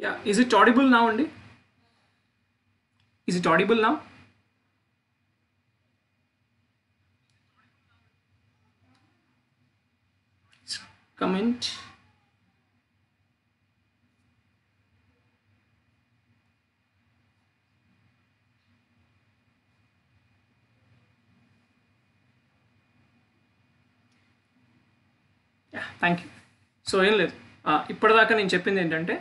Yeah is it audible నా అండి is it audible నా comment yeah thank you so ఏం లేదు ఆ, ఇప్పటిదాకా నేను చెప్పింది ఏంటంటే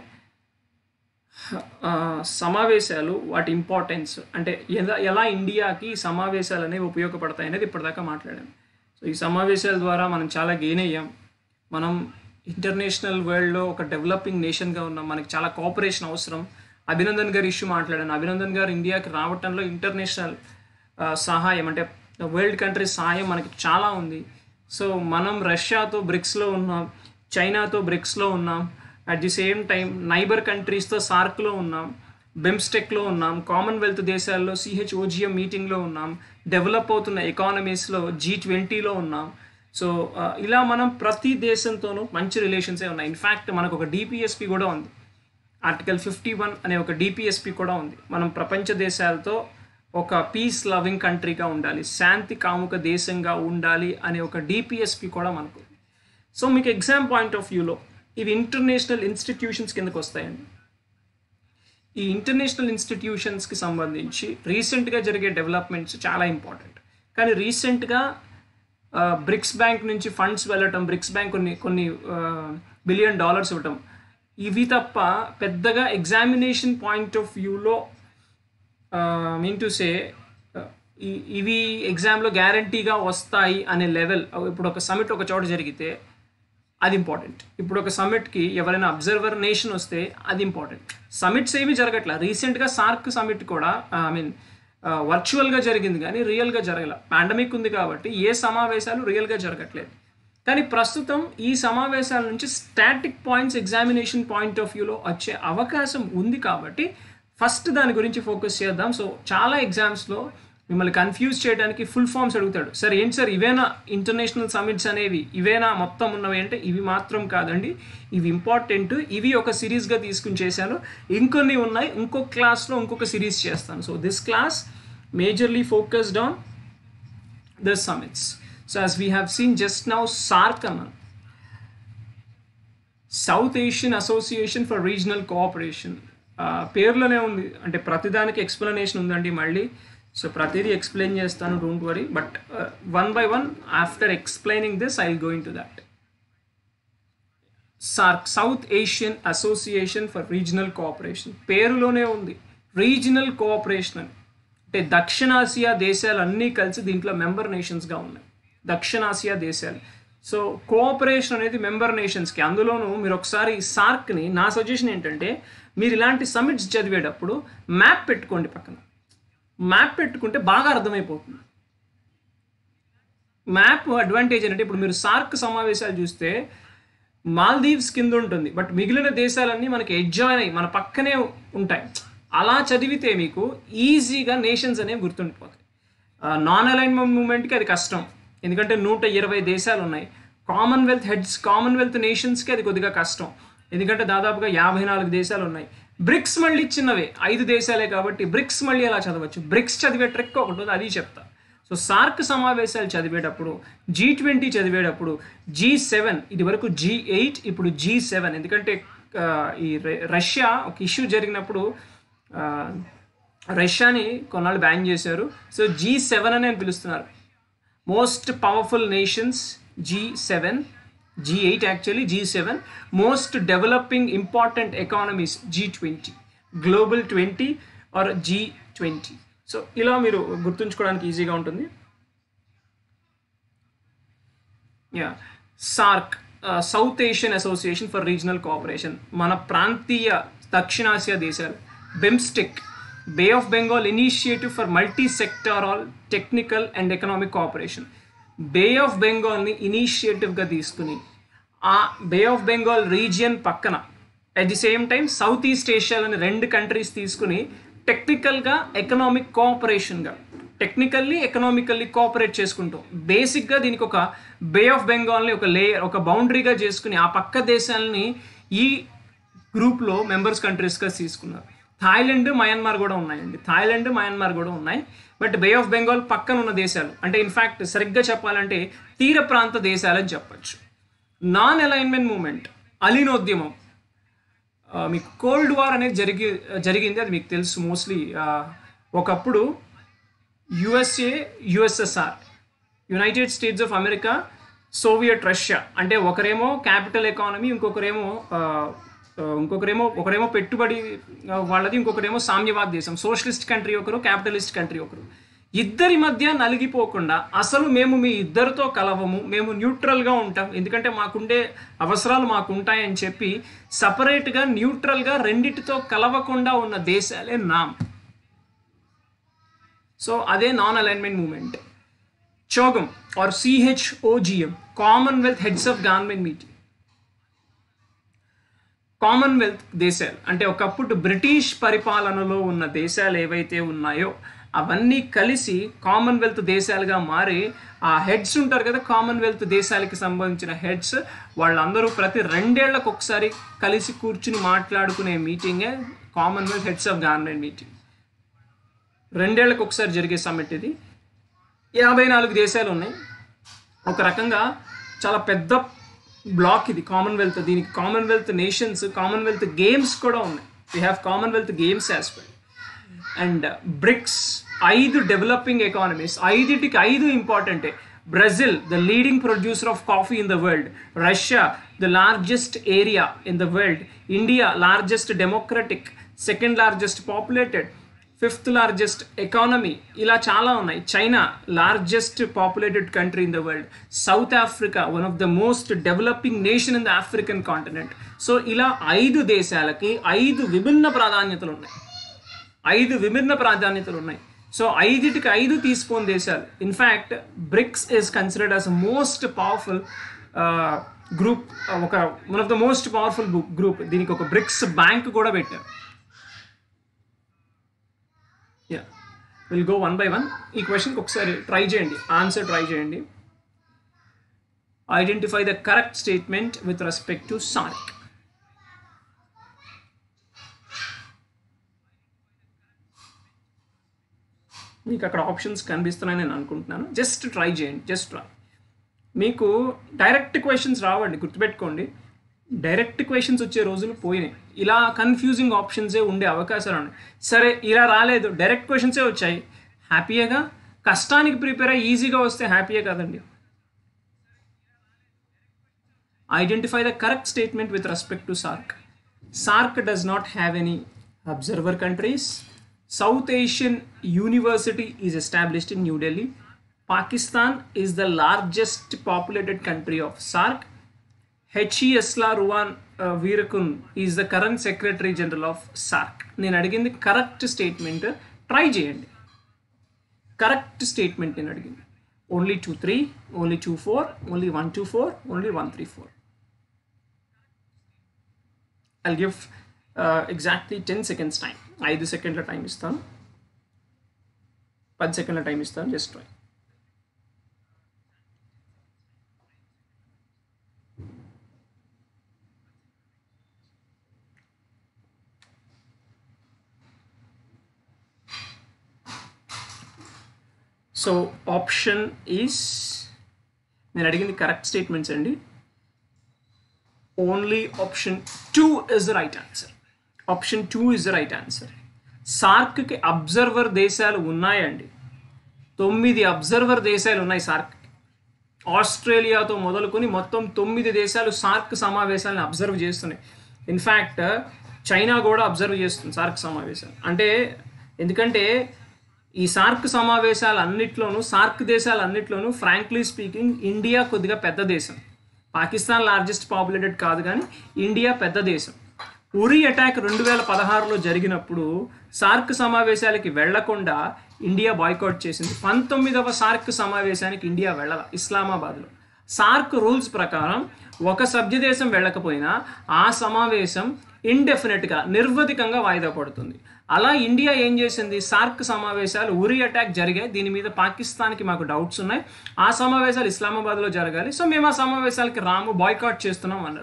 ఆ, సమావేశాలు వాటి ఇంపార్టెన్స్ అంటే ఎలా ఎలా ఇండియాకి ఈ సమావేశాలు అనేవి ఉపయోగపడతాయి అనేది ఇప్పటిదాకా మాట్లాడాను సో ఈ సమావేశాల ద్వారా మనం చాలా గెయిన్ అయ్యాం మనం ఇంటర్నేషనల్ వరల్డ్లో ఒక డెవలపింగ్ నేషన్గా ఉన్నాం మనకి చాలా కోఆపరేషన్ అవసరం అభినందన్ గారి ఇష్యూ మాట్లాడాను అభినందన్ గారు ఇండియాకి రావటంలో ఇంటర్నేషనల్ ఆ, సహాయం అంటే వరల్డ్ కంట్రీస్ సహాయం మనకి చాలా ఉంది సో మనం రష్యాతో బ్రిక్స్లో ఉన్నాం చైనాతో బ్రిక్స్లో ఉన్నాం at the same time neighbour కంట్రీస్తో సార్క్లో ఉన్నాం బెమ్స్టెక్లో ఉన్నాం కామన్వెల్త్ దేశాల్లో సిహెచ్ఓజిఎం మీటింగ్లో ఉన్నాం డెవలప్ అవుతున్న ఎకానమీస్లో జీ ట్వంటీలో ఉన్నాం సో ఆ, ఇలా మనం ప్రతి దేశంతోనూ మంచి రిలేషన్సే ఉన్నాయి ఇన్ఫ్యాక్ట్ మనకు ఒక డిపిఎస్పి కూడా ఉంది ఆర్టికల్ ఫిఫ్టీ వన్ అనే ఒక డిపిఎస్పి కూడా ఉంది మనం ప్రపంచ దేశాలతో ఒక పీస్ లవింగ్ కంట్రీగా ఉండాలి శాంతి కాముక దేశంగా ఉండాలి అనే ఒక డిపిఎస్పి కూడా మనకు ఉంది. సో మీకు ఎగ్జామ్ పాయింట్ ఆఫ్ వ్యూలో ఇవి ఇంటర్నేషనల్ ఇన్స్టిట్యూషన్స్ కిందకు వస్తాయండి ఈ ఇంటర్నేషనల్ ఇన్స్టిట్యూషన్స్కి సంబంధించి రీసెంట్గా జరిగే డెవలప్మెంట్స్ చాలా ఇంపార్టెంట్ కానీ రీసెంట్గా బ్రిక్స్ బ్యాంక్ నుంచి ఫండ్స్ వెళ్ళటం బ్రిక్స్ బ్యాంక్ కొన్ని కొన్ని బిలియన్ డాలర్స్ ఇవ్వటం ఇవి తప్ప పెద్దగా ఎగ్జామినేషన్ పాయింట్ ఆఫ్ వ్యూలో మీన్ టు సే ఇవి ఎగ్జామ్లో గ్యారంటీగా వస్తాయి అనే లెవెల్ ఇప్పుడు ఒక సమిట్ ఒక చోట జరిగితే అది ఇంపార్టెంట్ ఇప్పుడు ఒక సమిట్కి ఎవరైనా అబ్జర్వర్ నేషన్ వస్తే అది ఇంపార్టెంట్ సమిట్స్ ఏమీ జరగట్లా రీసెంట్గా సార్క్ సమిట్ కూడా ఐ మీన్ వర్చువల్గా జరిగింది కానీ రియల్గా జరగల పాండమిక్ ఉంది కాబట్టి ఏ సమావేశాలు రియల్గా జరగట్లేదు కానీ ప్రస్తుతం ఈ సమావేశాల నుంచి static points examination point of వ్యూలో వచ్చే అవకాశం ఉంది కాబట్టి ఫస్ట్ దాని గురించి ఫోకస్ చేద్దాం సో చాలా ఎగ్జామ్స్లో మిమ్మల్ని కన్ఫ్యూజ్ చేయడానికి ఫుల్ ఫామ్స్ అడుగుతాడు సార్ ఏంటి సార్ ఇవేనా ఇంటర్నేషనల్ సమిట్స్ అనేవి ఇవేనా మొత్తం ఉన్నవి అంటే ఇవి మాత్రం కాదండి ఇవి ఇంపార్టెంట్ ఇవి ఒక సిరీస్గా తీసుకుని చేశాను ఇంకొన్ని ఉన్నాయి ఇంకొక క్లాస్లో ఇంకొక సిరీస్ చేస్తాను so this class majorly focused on the summits so as we have seen just now SAARC అన్నాను South Asian Association for Regional Cooperation పేర్లోనే ఉంది అంటే ప్రతిదానికి ఎక్స్ప్లెనేషన్ ఉందండి మళ్ళీ సో ప్రతిదీ ఎక్స్ప్లెయిన్ చేస్తాను don't worry but one by one after explaining this I going to that SAARC South Asian Association for Regional Cooperation పేరులోనే ఉంది రీజనల్ కోఆపరేషన్ అని అంటే దక్షిణాసియా దేశాలు అన్నీ కలిసి దీంట్లో మెంబర్ నేషన్స్గా ఉన్నాయి దక్షిణాసియా దేశాలు సో కోఆపరేషన్ అనేది మెంబర్ నేషన్స్కి అందులోనూ మీరు ఒకసారి సార్క్ని నా సజెషన్ ఏంటంటే మీరు ఇలాంటి సమిట్స్ చదివేటప్పుడు మ్యాప్ పెట్టుకోండి పక్కన మ్యాప్ పెట్టుకుంటే బాగా అర్థమైపోతుంది మ్యాప్ అడ్వాంటేజ్ ఏంటంటే ఇప్పుడు మీరు సార్క్ సమావేశాలు చూస్తే మాల్దీవ్స్ కింద ఉంటుంది బట్ మిగిలిన దేశాలన్నీ మనకి ఎడ్జాయిన్ అయ్యి మన పక్కనే ఉంటాయి అలా చదివితే మీకు ఈజీగా నేషన్స్ అనేవి గుర్తుండిపోతాయి నాన్ అలైన్మెంట్ మూమెంట్కి అది కష్టం ఎందుకంటే నూట ఇరవై దేశాలు ఉన్నాయి కామన్వెల్త్ హెడ్స్ కామన్వెల్త్ నేషన్స్కి అది కొద్దిగా కష్టం ఎందుకంటే దాదాపుగా యాభై నాలుగు దేశాలు ఉన్నాయి బ్రిక్స్ మళ్ళీ చిన్నవే ఐదు దేశాలే కాబట్టి బ్రిక్స్ మళ్ళీ అలా చదవచ్చు బ్రిక్స్ చదివే ట్రిక్ ఒకటి ఉంది అది చెప్తా సో సార్క్ సమావేశాలు చదివేటప్పుడు జీ ట్వంటీ చదివేటప్పుడు జీ సెవెన్ ఇది వరకు జీ ఎయిట్ ఇప్పుడు జీ సెవెన్ ఎందుకంటే ఆ, ఈ రె- రష్యా ఒక ఇష్యూ జరిగినప్పుడు ఆ, రష్యాని కొన్నాళ్ళు బ్యాన్ చేశారు సో జీ సెవెన్ అని పిలుస్తున్నారు most powerful nations G seven G eight actually G seven most developing important economies G twenty global twenty or G twenty so ఇలా మీరు గుర్తుంచుకోవడానికి ఈజీగా ఉంటుంది yeah SAARC South Asian Association for Regional Cooperation మన ప్రాంతీయ దక్షిణాసియా దేశాలు BIMSTEC Bay of Bengal initiative for multi sectoral technical and economic cooperation Bay of బెంగాల్ని ఇనిషియేటివ్గా తీసుకుని ఆ బే ఆఫ్ బెంగాల్ రీజియన్ పక్కన at the same time south East ఏషియాలోని రెండు కంట్రీస్ తీసుకుని టెక్నికల్గా ఎకనామిక్ కోఆపరేషన్గా టెక్నికల్లీ ఎకనామికల్లీ కోఆపరేట్ చేసుకుంటాం బేసిక్గా దీనికి ఒక బే ఆఫ్ బెంగాల్ని ఒక లేయర్ ఒక బౌండరీగా చేసుకుని ఆ పక్క దేశాలని ఈ గ్రూప్లో మెంబర్స్ కంట్రీస్గా తీసుకున్నారు థాయిలాండ్ మయన్మార్ కూడా ఉన్నాయండి థాయిలాండ్ మయన్మార్ కూడా ఉన్నాయి బట్ బే ఆఫ్ బెంగాల్ పక్కన ఉన్న దేశాలు అంటే ఇన్ఫ్యాక్ట్ సరిగ్గా చెప్పాలంటే తీర ప్రాంత దేశాలని చెప్పచ్చు నాన్ అలైన్మెంట్ మూమెంట్ అలీనోద్యమం ఆ, మీకు కోల్డ్ వార్ అనేది జరిగి జరిగింది అది మీకు తెలుసు మోస్ట్లీ ఒకప్పుడు USA USSR United States of America Soviet Russia అంటే ఒకరేమో క్యాపిటల్ ఎకానమీ ఇంకొకరేమో ఆ, ఆ, ఇంకొకరేమో ఒకరేమో పెట్టుబడి ఆ, వాళ్ళది ఇంకొకరేమో సామ్యవాద దేశం సోషలిస్ట్ కంట్రీ ఒకరు క్యాపిటలిస్ట్ కంట్రీ ఒకరు ఇద్దరి మధ్య నలిగిపోకుండా అసలు మేము మీ ఇద్దరితో కలవము మేము న్యూట్రల్గా ఉంటాం ఎందుకంటే మాకుండే అవసరాలు మాకు ఉంటాయని చెప్పి సపరేట్గా న్యూట్రల్గా రెండిటితో కలవకుండా ఉన్న దేశాలే నామ్ సో అదే Non Alignment Movement CHOGM or CHOGM Commonwealth heads of government Meeting Commonwealth దేశాలు అంటే ఒకప్పుడు బ్రిటిష్ పరిపాలనలో ఉన్న దేశాలు ఏవైతే ఉన్నాయో అవన్నీ కలిసి కామన్వెల్త్ దేశాలుగా మారి ఆ హెడ్స్ ఉంటారు కదా కామన్వెల్త్ దేశాలకి సంబంధించిన హెడ్స్ వాళ్ళందరూ ప్రతి రెండేళ్లకు ఒకసారి కలిసి కూర్చుని మాట్లాడుకునే మీటింగే Commonwealth heads of government Meeting రెండేళ్లకు ఒకసారి జరిగే సమ్మిట్ ఇది యాభై నాలుగు దేశాలు ఉన్నాయి ఒక రకంగా చాలా పెద్ద బ్లాక్ ఇది కామన్వెల్త్ దీనికి కామన్వెల్త్ నేషన్స్ కామన్వెల్త్ గేమ్స్ కూడా ఉన్నాయి we have Commonwealth Games as well and BRICS ఐదు డెవలపింగ్ ఎకానమీస్ ఐదింటికి ఐదు ఇంపార్టెంటే Brazil the leading producer of coffee in the world Russia the largest area in the world India largest democratic second largest populated fifth largest economy ఇలా చాలా ఉన్నాయి China largest populated country in the world South Africa one of the most developing nation in the African continent so ఇలా ఐదు దేశాలకి ఐదు విభిన్న ప్రాధాన్యతలు ఉన్నాయి ఐదు విభిన్న ప్రాధాన్యతలు ఉన్నాయి సో ఐదిటికి ఐదు తీసుకొని దేశాలు in fact BRICS is considered as most powerful group ఒక one of the most powerful group దీనికి ఒక బ్రిక్స్ బ్యాంక్ కూడా పెట్టారు yeah will go one by one ఈ క్వశ్చన్కి ఒకసారి ట్రై చేయండి ఆన్సర్ ట్రై చేయండి identify the correct statement with respect to SAARC మీకు అక్కడ ఆప్షన్స్ కనిపిస్తున్నాయని నేను అనుకుంటున్నాను జస్ట్ ట్రై చేయండి జస్ట్ ట్రై మీకు డైరెక్ట్ క్వశ్చన్స్ రావండి గుర్తుపెట్టుకోండి డైరెక్ట్ క్వశ్చన్స్ వచ్చే రోజులు పోయినాయి ఇలా కన్ఫ్యూజింగ్ ఆప్షన్సే ఉండే అవకాశాలు ఉన్నాయి సరే ఇలా రాలేదు డైరెక్ట్ క్వశ్చన్సే వచ్చాయి హ్యాపీగా కష్టానికి ప్రిపేర్ అయ్యి ఈజీగా వస్తే హ్యాపీయే కదండి identify the correct statement with respect to SAARC SAARC does not have any observer countries South Asian University is established in New Delhi Pakistan is the largest populated country of SAARC హెచ్ఈఎస్లా Ruwan Weerakoon is the current secretary general of SAARC నేను అడిగింది correct statement try చేయండి correct statement నేను అడిగింది only two three only two four only one two four only one three four I'll give exactly ten seconds time ఐదు సెకండ్ల time ఇస్తాను పది సెకండ్ల టైం ఇస్తాను just try so option is నేను అడిగింది కరెక్ట్ స్టేట్మెంట్స్ అండి only option two is the right answer option two is the right answer సార్క్కి అబ్జర్వర్ దేశాలు ఉన్నాయండి తొమ్మిది అబ్జర్వర్ దేశాలు ఉన్నాయి సార్క్ ఆస్ట్రేలియాతో మొదలుకొని మొత్తం తొమ్మిది దేశాలు సార్క్ సమావేశాలను అబ్జర్వ్ చేస్తున్నాయి ఇన్ఫ్యాక్ట్ చైనా కూడా అబ్జర్వ్ చేస్తుంది సార్క్ సమావేశాలు అంటే ఎందుకంటే ఈ సార్క్ సమావేశాలు అన్నిట్లోనూ సార్క్ దేశాలు అన్నిట్లోనూ ఫ్రాంక్లీ స్పీకింగ్ ఇండియా కొద్దిగా పెద్ద దేశం పాకిస్తాన్ లార్జెస్ట్ పాపులేటెడ్ కాదు కానీ ఇండియా పెద్ద దేశం ఉరి అటాక్ రెండు వేల పదహారులో జరిగినప్పుడు సార్క్ సమావేశాలకి వెళ్లకుండా ఇండియా బాయ్కౌట్ చేసింది పంతొమ్మిదవ సార్క్ సమావేశానికి ఇండియా వెళ్ళాల ఇస్లామాబాద్లో సార్క్ రూల్స్ ప్రకారం ఒక సభ్య దేశం వెళ్ళకపోయినా ఆ సమావేశం ఇండెఫినెట్గా నిర్వధికంగా వాయిదా పడుతుంది అలా ఇండియా ఏం చేసింది సార్క్ సమావేశాలు ఉరి అటాక్ జరిగాయి దీని మీద పాకిస్తాన్కి మాకు డౌట్స్ ఉన్నాయి ఆ సమావేశాలు ఇస్లామాబాద్లో జరగాలి సో మేము ఆ సమావేశాలకి రాము బాయ్కాట్ చేస్తున్నాం అన్నారు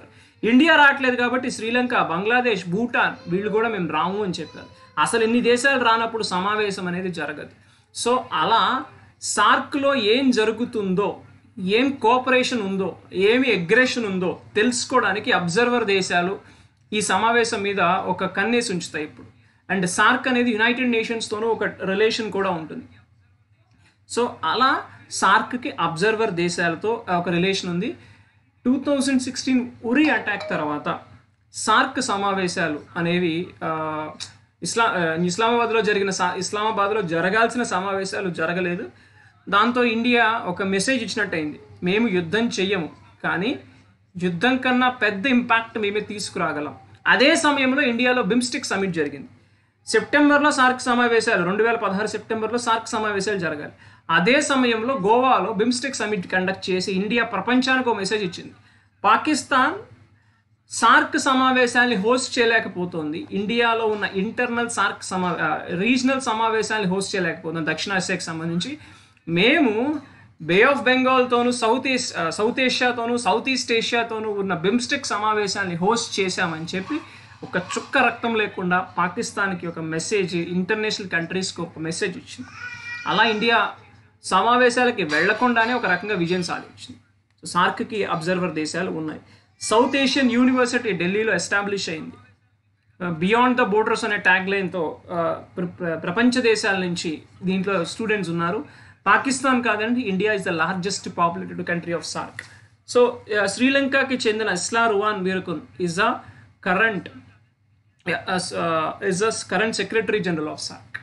ఇండియా రావట్లేదు కాబట్టి శ్రీలంక బంగ్లాదేశ్ భూటాన్ వీళ్ళు కూడా మేము రాము అని చెప్పారు అసలు ఎన్ని దేశాలు రానప్పుడు సమావేశం అనేది జరగదు సో అలా సార్క్లో ఏం జరుగుతుందో ఏం కోఆపరేషన్ ఉందో ఏమి అగ్రెషన్ ఉందో తెలుసుకోవడానికి అబ్జర్వర్ దేశాలు ఈ సమావేశం మీద ఒక కన్నేసి ఉంచుతాయి ఇప్పుడు అండ్ సార్క్ అనేది యునైటెడ్ నేషన్స్తోనూ ఒక రిలేషన్ కూడా ఉంటుంది సో అలా సార్క్కి అబ్జర్వర్ దేశాలతో ఒక రిలేషన్ ఉంది two thousand sixteen Uri attack తర్వాత సార్క్ సమావేశాలు అనేవి ఆ, ఇస్లా ఆ, ఇస్లామాబాద్లో జరిగిన సా ఇస్లామాబాద్లో జరగాల్సిన సమావేశాలు జరగలేదు దాంతో ఇండియా ఒక మెసేజ్ ఇచ్చినట్టయింది మేము యుద్ధం చెయ్యము కానీ యుద్ధం కన్నా పెద్ద ఇంపాక్ట్ మేమే తీసుకురాగలం అదే సమయంలో ఇండియాలో బిమ్స్టిక్ సమిట్ జరిగింది సెప్టెంబర్లో సార్క్ సమావేశాలు రెండు వేల పదహారు సెప్టెంబర్లో సార్క్ సమావేశాలు జరగాలి అదే సమయంలో గోవాలో బిమ్స్టిక్ సమిట్ కండక్ట్ చేసి ఇండియా ప్రపంచానికి ఒక మెసేజ్ ఇచ్చింది పాకిస్తాన్ సార్క్ సమావేశాన్ని హోస్ట్ చేయలేకపోతుంది ఇండియాలో ఉన్న ఇంటర్నల్ సార్క్ సమా రీజనల్ సమావేశాన్ని హోస్ట్ చేయలేకపోతుంది దక్షిణాసియాకి సంబంధించి మేము బే ఆఫ్ బెంగాల్తోనూ సౌత్ ఈస్ట్ సౌత్ ఏషియాతోనూ సౌత్ ఈస్ట్ ఏషియాతోనూ ఉన్న బిమ్స్టిక్ సమావేశాన్ని హోస్ట్ చేశామని చెప్పి ఒక చుక్క రక్తం లేకుండా పాకిస్తాన్కి ఒక మెసేజ్ ఇంటర్నేషనల్ కంట్రీస్కి ఒక మెసేజ్ ఇచ్చింది అలా ఇండియా సమావేశాలకి వెళ్లకుండానే ఒక రకంగా విజయం సాధించింది సో సార్క్కి అబ్జర్వర్ దేశాలు ఉన్నాయి సౌత్ ఏషియన్ యూనివర్సిటీ ఢిల్లీలో ఎస్టాబ్లిష్ అయింది బియాండ్ ద బోర్డర్స్ అనే ట్యాగ్ లైన్తో ప్రపంచ దేశాల నుంచి దీంట్లో స్టూడెంట్స్ ఉన్నారు పాకిస్తాన్ కాదండి India is the largest populated country of SAARC so శ్రీలంకకి చెందిన Esala Ruwan Weerakoon is a current is a current secretary general of SAARC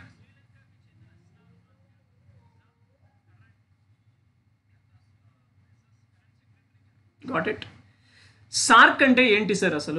got it SAARC అంటే ఏంటి సార్ అసలు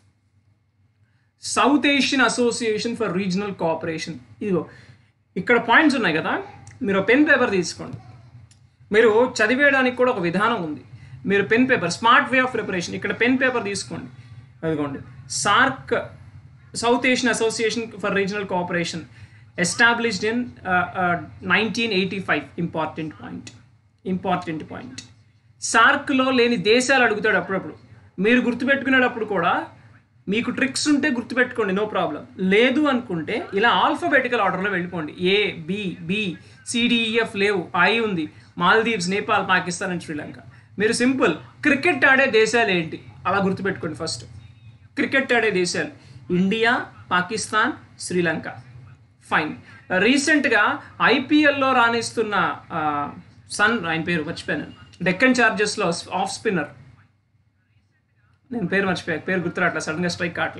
South Asian Association for Regional Cooperation ఇదిగో ఇక్కడ పాయింట్స్ ఉన్నాయి కదా మీరు పెన్ పేపర్ తీసుకోండి మీరు చదివేయడానికి కూడా ఒక విధానం ఉంది మీరు pen paper smart way of preparation ఇక్కడ పెన్ పేపర్ తీసుకోండి అదిగోండి SAARC South Asian Association for Regional Cooperation established in nineteen eighty five important point important point సార్క్లో లేని దేశాలు అడుగుతాడు అప్పుడప్పుడు మీరు గుర్తుపెట్టుకునేటప్పుడు కూడా మీకు ట్రిక్స్ ఉంటే గుర్తుపెట్టుకోండి నో ప్రాబ్లం లేదు అనుకుంటే ఇలా ఆల్ఫాబెటికల్ ఆర్డర్లో వెళ్ళిపోండి ఏ బి బి సిడిఈఎఫ్ లేవు ఐ ఉంది మాల్దీవ్స్ నేపాల్ పాకిస్తాన్ అండ్ శ్రీలంక మీరు సింపుల్ క్రికెట్ ఆడే దేశాలు ఏంటి అలా గుర్తుపెట్టుకోండి ఫస్ట్ క్రికెట్ ఆడే దేశాలు ఇండియా పాకిస్తాన్ శ్రీలంక ఫైన్ రీసెంట్గా ఐపీఎల్లో రాణిస్తున్న ఆ, సన్ ఆయన పేరు మర్చిపోయాను డెక్కన్ చార్జెస్లో ఆఫ్ స్పిన్నర్ నేను పేరు మర్చిపోయా పేరు గుర్తురాట్లా సడన్గా స్ట్రైక్ కావట్లే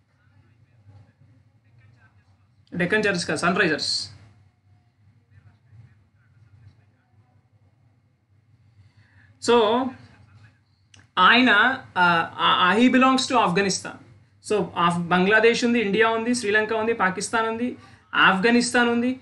డెక్కన్ చార్జెస్ కాదు సన్ రైజర్స్ సో ఆయన he belongs to Afghanistan so of Bangladesh ఉంది ఇండియా ఉంది శ్రీలంక ఉంది పాకిస్తాన్ ఉంది ఆఫ్ఘనిస్తాన్ ఉంది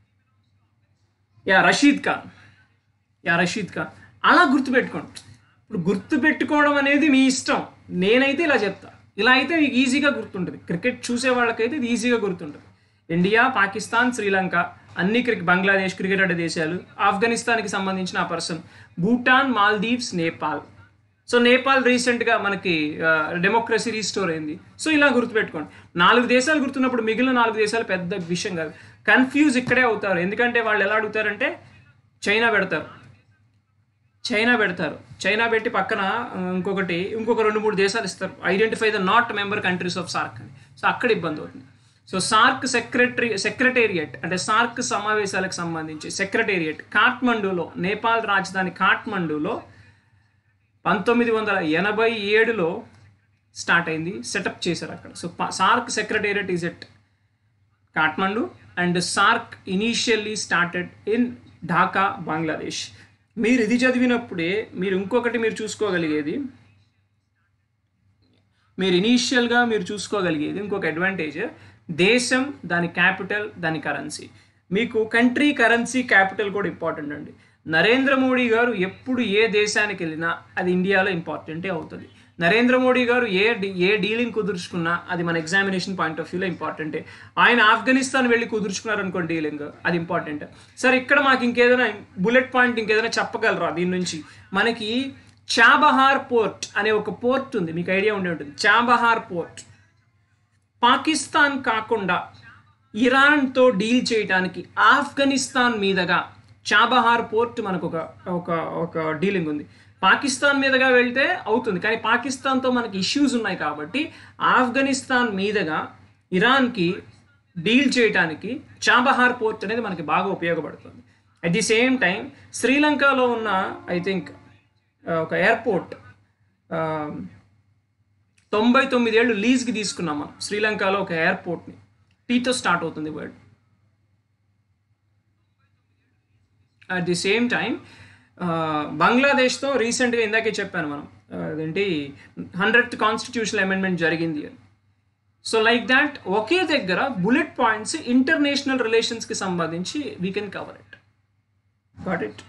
యా రషీద్ ఖాన్ యా రషీద్ ఖాన్ అలా గుర్తుపెట్టుకోండి ఇప్పుడు గుర్తుపెట్టుకోవడం అనేది మీ ఇష్టం నేనైతే ఇలా చెప్తా ఇలా అయితే మీకు ఈజీగా గుర్తుంటుంది క్రికెట్ చూసే వాళ్ళకైతే ఇది ఈజీగా గుర్తుంటుంది ఇండియా పాకిస్తాన్ శ్రీలంక అన్ని క్రికెట్ బంగ్లాదేశ్ క్రికెట్ ఆడే దేశాలు ఆఫ్ఘనిస్తాన్కి సంబంధించిన ఆ పర్సన్ భూటాన్ మాల్దీవ్స్ నేపాల్ సో నేపాల్ రీసెంట్గా మనకి డెమోక్రసీ రీస్టోర్ అయింది సో ఇలా గుర్తుపెట్టుకోండి నాలుగు దేశాలు గుర్తున్నప్పుడు మిగిలిన నాలుగు దేశాలు పెద్ద విషయం కాదు కన్ఫ్యూజ్ ఇక్కడే అవుతారు ఎందుకంటే వాళ్ళు ఎలా అడుగుతారంటే చైనా పెడతారు చైనా పెడతారు చైనా పెట్టి పక్కన ఆ, ఇంకొకటి ఇంకొక రెండు మూడు దేశాలు ఇస్తారు identify the not member countries of SAARC అని సో అక్కడ ఇబ్బంది అవుతుంది సో సార్క్ సెక్రటరీ సెక్రటేరియట్ అంటే సార్క్ సమావేశాలకు సంబంధించి సెక్రటేరియట్ కాఠ్మండూలో నేపాల్ రాజధాని కాఠ్మండూలో పంతొమ్మిది వందల ఎనభై ఏడులో స్టార్ట్ అయింది సెటప్ చేశారు అక్కడ so SAARC secretariat is at Kathmandu and SAARC initially started in Dhaka Bangladesh మీరు ఇది చదివినప్పుడే మీరు ఇంకొకటి మీరు చూసుకోగలిగేది మీరు ఇనీషియల్గా మీరు చూసుకోగలిగేది ఇంకొక అడ్వాంటేజ్ దేశం దాని క్యాపిటల్ దాని కరెన్సీ మీకు కంట్రీ కరెన్సీ క్యాపిటల్ కూడా ఇంపార్టెంట్ అండి నరేంద్ర మోడీ గారు ఎప్పుడు ఏ దేశానికి వెళ్ళినా అది ఇండియాలో ఇంపార్టెంటే అవుతుంది నరేంద్ర మోడీ గారు ఏ డి- ఏ డీలింగ్ కుదుర్చుకున్నా అది మన ఎగ్జామినేషన్ పాయింట్ ఆఫ్ వ్యూలో ఇంపార్టెంటే ఆయన ఆఫ్ఘనిస్తాన్ వెళ్ళి కుదుర్చుకున్నారు అనుకోండి డీలింగ్ అది ఇంపార్టెంట్ సార్ ఇక్కడ మాకు ఇంకేదైనా బుల్లెట్ పాయింట్ ఇంకేదైనా చెప్పగలరా దీని నుంచి మనకి చాబహార్ పోర్ట్ అనే ఒక పోర్ట్ ఉంది మీకు ఐడియా ఉండే ఉంటుంది చాబహార్ పోర్ట్ పాకిస్తాన్ కాకుండా ఇరాన్తో డీల్ చేయడానికి ఆఫ్ఘనిస్తాన్ మీదుగా చాబహార్ పోర్ట్ మనకు ఒక ఒక ఒక డీలింగ్ ఉంది పాకిస్తాన్ మీదుగా వెళ్తే అవుతుంది కానీ పాకిస్తాన్తో మనకి ఇష్యూస్ ఉన్నాయి కాబట్టి ఆఫ్ఘనిస్తాన్ మీదుగా ఇరాన్కి డీల్ చేయడానికి చాబహార్ పోర్ట్ అనేది మనకి బాగా ఉపయోగపడుతుంది అట్ ది సేమ్ టైం శ్రీలంకలో ఉన్న ఐ థింక్ ఒక ఎయిర్పోర్ట్ తొంభై తొమ్మిదేళ్ళు లీజ్కి తీసుకున్నాం మనం శ్రీలంకలో ఒక ఎయిర్పోర్ట్ని టీతో స్టార్ట్ అవుతుంది word at the same time బంగ్లాదేశ్తో రీసెంట్గా ఇందాకే చెప్పాను మనం అదేంటి హండ్రెడ్ కాన్స్టిట్యూషనల్ అమెండ్మెంట్ జరిగింది అని సో లైక్ దాట్ ఒకే దగ్గర బుల్లెట్ పాయింట్స్ ఇంటర్నేషనల్ రిలేషన్స్కి సంబంధించి we can cover it got it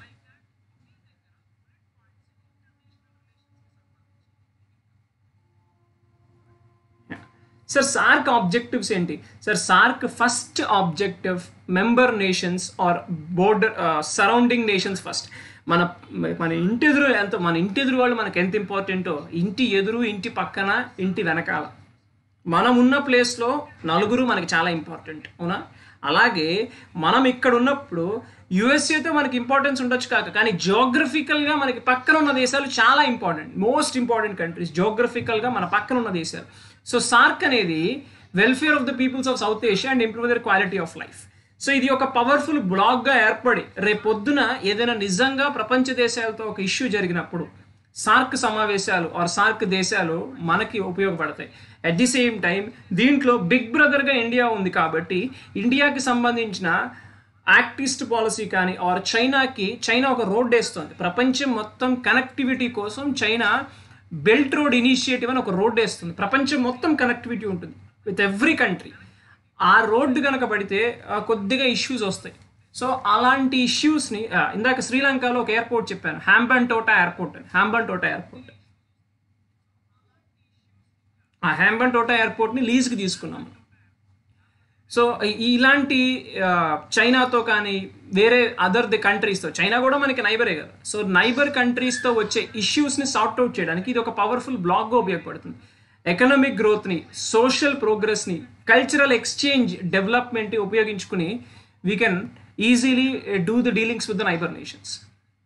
sir SAARC objectives ఏంటి sir SAARC first objective member nations are border surrounding nations first మన మన ఇంటి ఎదురు ఎంత మన ఇంటి ఎదురు వాళ్ళు మనకు ఎంత ఇంపార్టెంటో ఇంటి ఎదురు ఇంటి పక్కన ఇంటి వెనకాల మనం ఉన్న ప్లేస్లో నలుగురు మనకి చాలా ఇంపార్టెంట్ అవునా అలాగే మనం ఇక్కడ ఉన్నప్పుడు యుఎస్ఏతో మనకి ఇంపార్టెన్స్ ఉండొచ్చు కాక కానీ జోగ్రఫికల్గా మనకి పక్కన ఉన్న దేశాలు చాలా ఇంపార్టెంట్ మోస్ట్ ఇంపార్టెంట్ కంట్రీస్ జోగ్రఫికల్గా మన పక్కన ఉన్న దేశాలు సో సార్క్ అనేది welfare of the peoples of South Asia and improve their quality of life so ఇది ఒక పవర్ఫుల్ బ్లాక్గా ఏర్పడి రేపొద్దున ఏదైనా నిజంగా ప్రపంచ దేశాలతో ఒక ఇష్యూ జరిగినప్పుడు సార్క్ సమావేశాలు ఆర్ సార్క్ దేశాలు మనకి ఉపయోగపడతాయి అట్ ది సేమ్ టైం దీంట్లో బిగ్ బ్రదర్గా ఇండియా ఉంది కాబట్టి ఇండియాకి సంబంధించిన యాక్టిస్ట్ పాలసీ కానీ ఆర్ చైనాకి చైనా ఒక రోడ్ వేస్తుంది ప్రపంచం మొత్తం కనెక్టివిటీ కోసం చైనా బెల్ట్ రోడ్ ఇనిషియేటివ్ అని ఒక రోడ్ వేస్తుంది ప్రపంచం మొత్తం కనెక్టివిటీ ఉంటుంది విత్ ఎవ్రీ కంట్రీ ఆ రోడ్డు కనుక పడితే కొద్దిగా ఇష్యూస్ వస్తాయి సో అలాంటి ఇష్యూస్ని ఇందాక శ్రీలంకలో ఒక ఎయిర్పోర్ట్ చెప్పాను హ్యాంబన్ టోటా ఎయిర్పోర్ట్ అని హ్యాంబన్ టోటా ఎయిర్పోర్ట్ ఆ హ్యాంబన్ టోటా ఎయిర్పోర్ట్ని లీజ్కి తీసుకున్నాము సో ఇలాంటి చైనాతో కానీ వేరే అదర్ ది కంట్రీస్తో చైనా కూడా మనకి నైబరే కదా సో నైబర్ కంట్రీస్తో వచ్చే ఇష్యూస్ని సార్ట్ అవుట్ చేయడానికి ఇది ఒక పవర్ఫుల్ బ్లాక్గా ఉపయోగపడుతుంది ఎకనామిక్ గ్రోత్ని సోషల్ ప్రోగ్రెస్ని కల్చరల్ ఎక్స్చేంజ్ డెవలప్మెంట్ ఉపయోగించుకుని we can easily do the dealings with the neighbour nations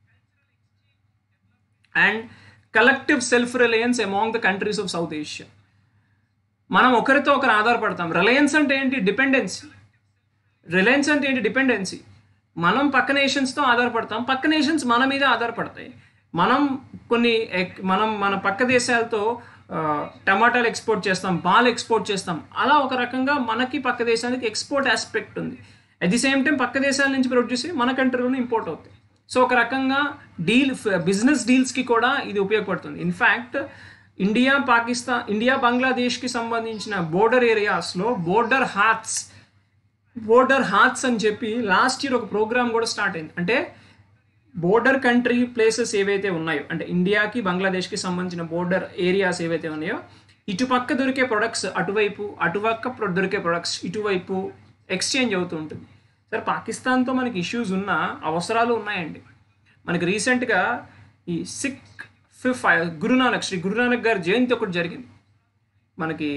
and collective self reliance among the countries of South Asia మనం ఒకరితో ఒకరు ఆధారపడతాం రిలయన్స్ అంటే ఏంటి డిపెండెన్సీ రిలయన్స్ అంటే ఏంటి డిపెండెన్సీ మనం పక్క నేషన్స్తో ఆధారపడతాం పక్క నేషన్స్ మన మీద ఆధారపడతాయి మనం కొన్ని మనం మన పక్క దేశాలతో టమాటాలు ఎక్స్పోర్ట్ చేస్తాం పాలు ఎక్స్పోర్ట్ చేస్తాం అలా ఒక రకంగా మనకి పక్క దేశానికి ఎక్స్పోర్ట్ ఆస్పెక్ట్ ఉంది అట్ ది సేమ్ టైం పక్క దేశాల నుంచి ప్రొడ్యూస్ అయ్యి మన కంట్రీలోనే ఇంపోర్ట్ అవుతాయి సో ఒక రకంగా డీల్ బిజినెస్ డీల్స్కి కూడా ఇది ఉపయోగపడుతుంది ఇన్ఫ్యాక్ట్ ఇండియా పాకిస్తాన్ ఇండియా బంగ్లాదేశ్కి సంబంధించిన బోర్డర్ ఏరియాస్లో బోర్డర్ హార్ట్స్ బోర్డర్ హార్ట్స్ అని చెప్పి లాస్ట్ ఇయర్ ఒక ప్రోగ్రామ్ కూడా స్టార్ట్ అయింది అంటే బోర్డర్ కంట్రీ ప్లేసెస్ ఏవైతే ఉన్నాయో అంటే ఇండియాకి బంగ్లాదేశ్కి సంబంధించిన బోర్డర్ ఏరియాస్ ఏవైతే ఉన్నాయో ఇటుపక్క దొరికే ప్రొడక్ట్స్ అటువైపు అటుపక్క దొరికే ప్రొడక్ట్స్ ఇటువైపు ఎక్స్చేంజ్ అవుతూ ఉంటుంది సార్ పాకిస్తాన్తో మనకి ఇష్యూస్ ఉన్న అవసరాలు ఉన్నాయండి మనకి రీసెంట్గా ఈ సిక్ ఫిఫ్ గురునానక్ శ్రీ గురునానక్ గారి జయంతి ఒకటి జరిగింది మనకి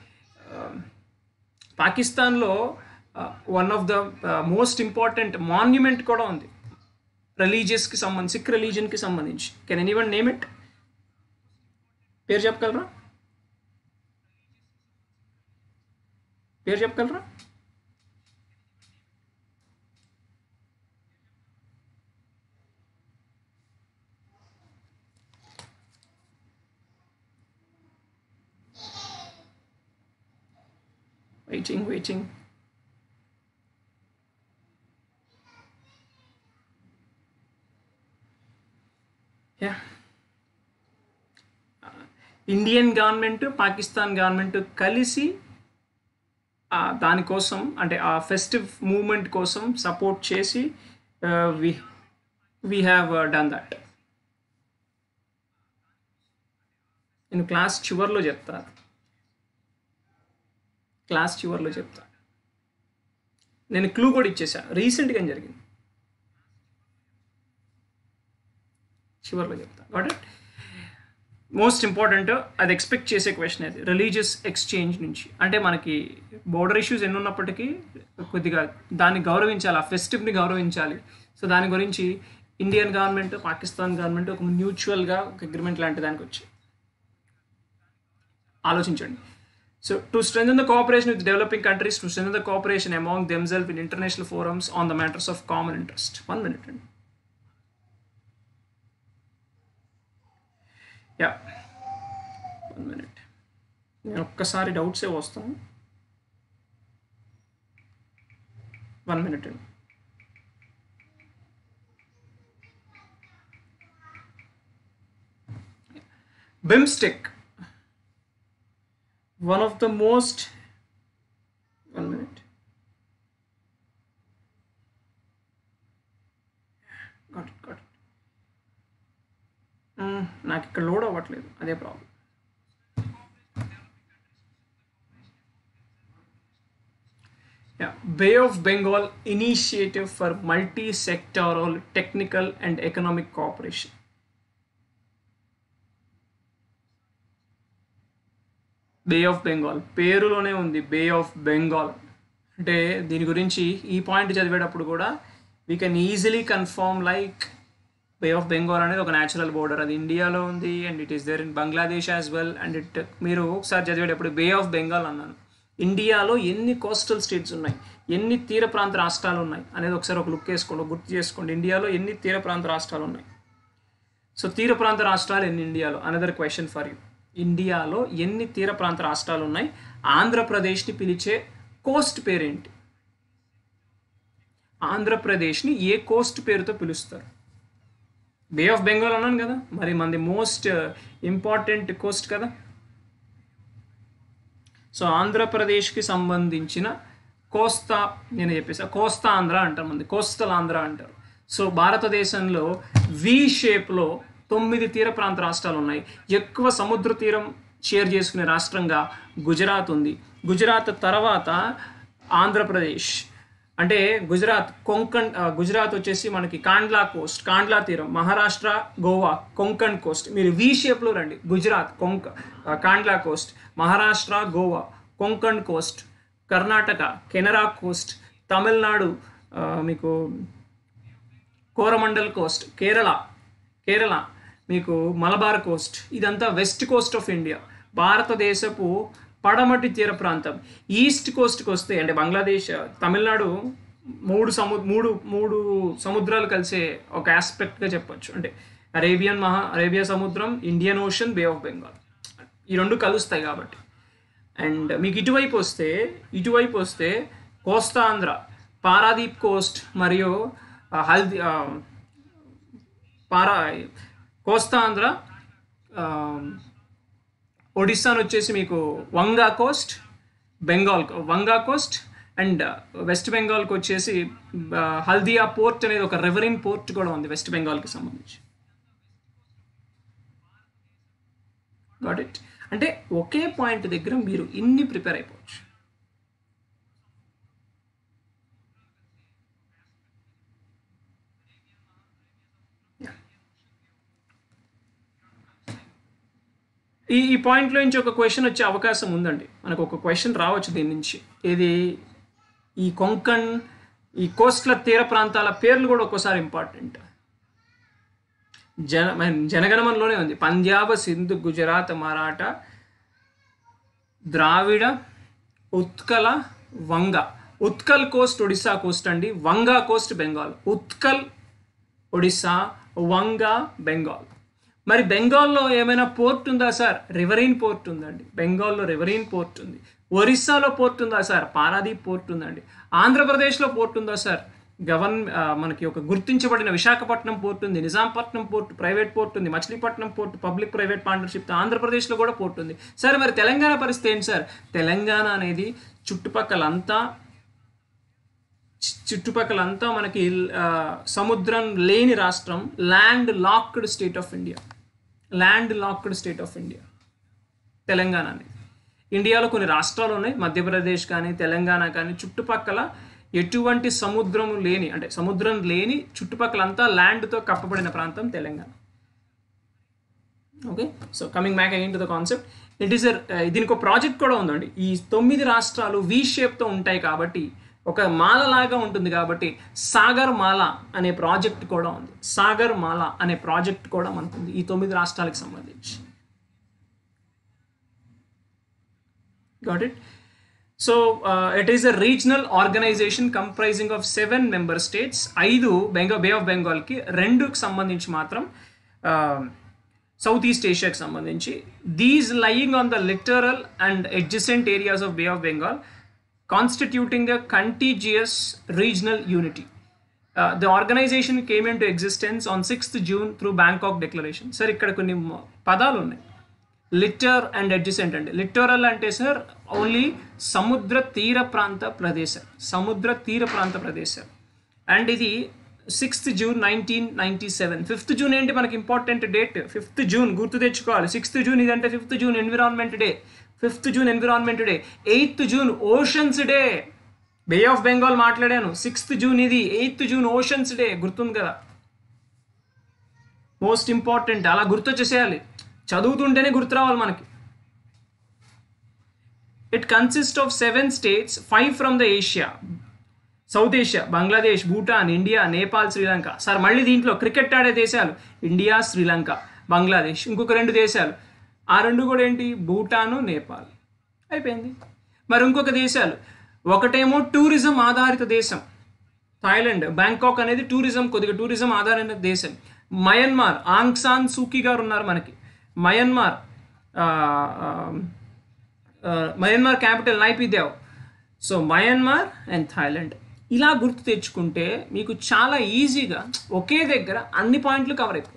పాకిస్తాన్లో one of the most important monument కూడా ఉంది రిలీజియస్కి సంబంధించి సిక్ రిలీజియన్కి సంబంధించి can any one name it పేరు చెప్పగలరా పేరు చెప్పగలరా waiting waiting yeah Indian government Pakistan government కలిసి దానికోసం అంటే ఆ ఫెస్టివ్ మూమెంట్ కోసం సపోర్ట్ చేసి we we have done that నేను క్లాస్ చివరిలో చెప్తా క్లాస్ చివరిలో చెప్తా నేను క్లూ కూడా ఇచ్చేసా రీసెంట్గా ఏం జరిగింది చివరిలో చెప్తా గాట్ ఇట్ మోస్ట్ ఇంపార్టెంట్ అది ఎక్స్పెక్ట్ చేసే క్వశ్చన్ అది రిలీజియస్ ఎక్స్చేంజ్ నుంచి అంటే మనకి బోర్డర్ ఇష్యూస్ ఎన్ని ఉన్నప్పటికీ కొద్దిగా దాన్ని గౌరవించాలి ఆ ఫెస్టివ్ని గౌరవించాలి సో దాని గురించి ఇండియన్ గవర్నమెంట్ పాకిస్తాన్ గవర్నమెంట్ ఒక మ్యూచువల్గా ఒక అగ్రిమెంట్ లాంటి దానికి వచ్చి ఆలోచించండి so to strengthen the cooperation with developing countries to strengthen the cooperation among themselves in international forums on the matters of common interest one minute అండి యా వన్ మినిట్ నేను ఒక్కసారి డౌట్సే వస్తాను వన్ మినిట్ అండి BIMSTEC one of the most one minute got it got it Mm, నాకు ఇక్కడ load అవ్వట్లేదు అదే problem Bay of Bengal initiative for multi sectoral technical and economic cooperation Bay of Bengal పేరులోనే ఉంది బే ఆఫ్ బెంగాల్ అంటే దీని గురించి ఈ పాయింట్ చదివేటప్పుడు కూడా we can easily confirm like Bay of Bengal అనేది ఒక న్యాచురల్ బోర్డర్ అది ఇండియాలో ఉంది and it is there in Bangladesh as well and it మీరు ఒకసారి చదివేటప్పుడు బే ఆఫ్ బెంగాల్ అన్నాను ఇండియాలో ఎన్ని కోస్టల్ స్టేట్స్ ఉన్నాయి ఎన్ని తీర ప్రాంత రాష్ట్రాలు ఉన్నాయి అనేది ఒకసారి ఒక లుక్ వేసుకోండి గుర్తు చేసుకోండి ఇండియాలో ఎన్ని తీర ప్రాంత రాష్ట్రాలు ఉన్నాయి సో తీర ప్రాంత రాష్ట్రాలు ఎన్ని ఇండియాలో అనదర్ క్వశ్చన్ ఫర్ యూ ఇండియాలో ఎన్ని తీర ప్రాంత రాష్ట్రాలు ఉన్నాయి ఆంధ్రప్రదేశ్ని పిలిచే కోస్ట్ పేరేంటి ఆంధ్రప్రదేశ్ని ఏ కోస్ట్ పేరుతో పిలుస్తారు బే ఆఫ్ బెంగాల్ అన్నాను కదా మరి మనది మోస్ట్ ఇంపార్టెంట్ కోస్ట్ కదా సో ఆంధ్రప్రదేశ్కి సంబంధించిన కోస్తా నేను చెప్పేసా కోస్తా ఆంధ్ర అంటారు మంది కోస్టల్ ఆంధ్ర అంటారు సో భారతదేశంలో వి షేప్లో తొమ్మిది తీర ప్రాంత రాష్ట్రాలు ఉన్నాయి ఎక్కువ సముద్ర తీరం షేర్ చేసుకునే రాష్ట్రంగా గుజరాత్ ఉంది గుజరాత్ తర్వాత ఆంధ్రప్రదేశ్ అంటే గుజరాత్ కొంకణ్ ఆ, గుజరాత్ వచ్చేసి మనకి కాండ్లా కోస్ట్ కాండ్లా తీరం మహారాష్ట్ర గోవా కొంకణ్ కోస్ట్ మీరు వి షేప్లో రండి గుజరాత్ కొంక ఆ, Kandla coast Maharashtra Goa Konkan coast Karnataka Kanara coast Tamil Nadu ఆ, మీకు కోరమండల్ కోస్ట్ కేరళ కేరళ మీకు మలబార్ కోస్ట్ ఇదంతా వెస్ట్ కోస్ట్ ఆఫ్ ఇండియా భారతదేశపు పడమటి తీర ప్రాంతం ఈస్ట్ కోస్ట్కి వస్తే అంటే బంగ్లాదేశ్ తమిళనాడు మూడు సము మూడు మూడు సముద్రాలు కలిసే ఒక ఆస్పెక్ట్గా చెప్పొచ్చు అంటే అరేబియన్ మహా అరేబియా సముద్రం Indian Ocean Bay of Bengal ఈ రెండు కలుస్తాయి కాబట్టి అండ్ మీకు ఇటువైపు వస్తే ఇటువైపు వస్తే కోస్తా ఆంధ్ర పారాదీప్ కోస్ట్ మరియు ఆ, హల్దీ ఆ, పారా కోస్తా ఆంధ్ర ఆ, ఒడిస్సాను వచ్చేసి మీకు Vanga coast Bengal Vanga coast and West బెంగాల్కి వచ్చేసి ఆ, హల్దియా పోర్ట్ అనేది ఒక రెవరిన్ పోర్ట్ కూడా ఉంది వెస్ట్ బెంగాల్కి సంబంధించి గాట్ ఇట్ అంటే ఒకే పాయింట్ దగ్గర మీరు ఇన్ని ప్రిపేర్ అయిపోవచ్చు ఈ ఈ పాయింట్లో నుంచి ఒక క్వశ్చన్ వచ్చే అవకాశం ఉందండి మనకు ఒక క్వశ్చన్ రావచ్చు దీని నుంచి ఇది ఈ కొంకణ్ ఈ కోస్ట్ల తీర ప్రాంతాల పేర్లు కూడా ఒక్కోసారి ఇంపార్టెంట్ జన మన జనగణమనలోనే ఉంది పంజాబ్ సింధు గుజరాత్ మరాఠా ద్రావిడ ఉత్కల వంగ ఉత్కల్ కోస్ట్ ఒడిస్సా కోస్ట్ అండి వంగా కోస్ట్ బెంగాల్ ఉత్కల్ ఒడిస్సా వంగా బెంగాల్ మరి బెంగాల్లో ఏమైనా పోర్ట్ ఉందా సార్ రివరైన్ పోర్ట్ ఉందండి బెంగాల్లో రివరైన్ పోర్ట్ ఉంది ఒరిస్సాలో పోర్ట్ ఉందా సార్ పారాదీప్ పోర్ట్ ఉందండి ఆంధ్రప్రదేశ్లో పోర్ట్ ఉందా సార్ గవర్న ఆ, మనకి ఒక గుర్తించబడిన విశాఖపట్నం పోర్ట్ ఉంది నిజాంపట్నం పోర్ట్ ప్రైవేట్ పోర్ట్ ఉంది Machilipatnam port public private partnership ఆంధ్రప్రదేశ్లో కూడా పోర్ట్ ఉంది సరే మరి తెలంగాణ పరిస్థితి ఏంటి సార్ తెలంగాణ అనేది చుట్టుపక్కలంతా చి- చుట్టుపక్కలంతా మనకి ఆ, సముద్రం లేని రాష్ట్రం land locked state of India land locked state of India Telangana అనేది ఇండియాలో కొన్ని రాష్ట్రాలు ఉన్నాయి మధ్యప్రదేశ్ కానీ తెలంగాణ కానీ చుట్టుపక్కల ఎటువంటి సముద్రం లేని అంటే సముద్రం లేని చుట్టుపక్కలంతా ల్యాండ్తో కప్పబడిన ప్రాంతం Telangana okay so coming back again to the concept it is దీనికి ఒక ప్రాజెక్ట్ కూడా ఉందండి ఈ తొమ్మిది రాష్ట్రాలు వి షేప్తో ఉంటాయి కాబట్టి ఒక మాల లాగా ఉంటుంది కాబట్టి సాగర్ మాల అనే ప్రాజెక్ట్ కూడా ఉంది సాగర్ మాల అనే ప్రాజెక్ట్ కూడా మనకు ఉంది ఈ తొమ్మిది రాష్ట్రాలకు సంబంధించి got it so uh, it is a regional organization comprising of seven member states ఐదు బెంగా బే ఆఫ్ బెంగాల్కి రెండుకి సంబంధించి మాత్రం సౌత్ ఈస్ట్ ఏషియాకి సంబంధించి these lying on the littoral and adjacent areas of Bay of Bengal constituting a contiguous regional unity Uh, the organization came into existence on 6th June through Bangkok Declaration. Sir ఇక్కడ కొన్ని మ- పదాలు ఉన్నాయి littoral and adjacent అంటే littoral అంటే sir only సముద్ర తీర ప్రాంత ప్రదేశాలు సముద్ర తీర ప్రాంత ప్రదేశాలు అండ్ ఇది sixth June nineteen ninety seven fifth June ఏంటి మనకి ఇంపార్టెంట్ డేట్ ఫిఫ్త్ జూన్ గుర్తు తెచ్చుకోవాలి సిక్స్త్ జూన్ ఇదంటే fifth June Environment Day fifth June Environment Day eighth June Oceans Day Bay of Bengal మాట్లాడాను సిక్స్త్ జూన్ ఇది ఎయిత్ జూన్ ఓషన్స్ డే గుర్తుంది కదా most important అలా గుర్తొచ్చేసేయాలి చదువుతుంటేనే గుర్తు రావాలి మనకి it consist of seven states five from the Asia South Asia Bangladesh Bhutan India Nepal Sri Lanka sir మళ్ళీ దీంట్లో క్రికెట్ ఆడే దేశాలు ఇండియా శ్రీలంక బంగ్లాదేశ్ ఇంకొక రెండు దేశాలు ఆ రెండు కూడా ఏంటి భూటాను నేపాల్ అయిపోయింది మరి ఇంకొక దేశాలు ఒకటేమో టూరిజం ఆధారిత దేశం థాయిలాండ్ బ్యాంకాక్ అనేది టూరిజం కొద్దిగా టూరిజం ఆధారిత దేశం మయన్మార్ ఆంగ్ సాన్ సూకీ గారు ఉన్నారు మనకి మయన్మార్ ఆ, ఆ, ఆ, Myanmar capital Naypyidaw so Myanmar and Thailand ఇలా గుర్తు తెచ్చుకుంటే మీకు చాలా ఈజీగా ఒకే దగ్గర అన్ని పాయింట్లు కవర్ అయిపోతాయి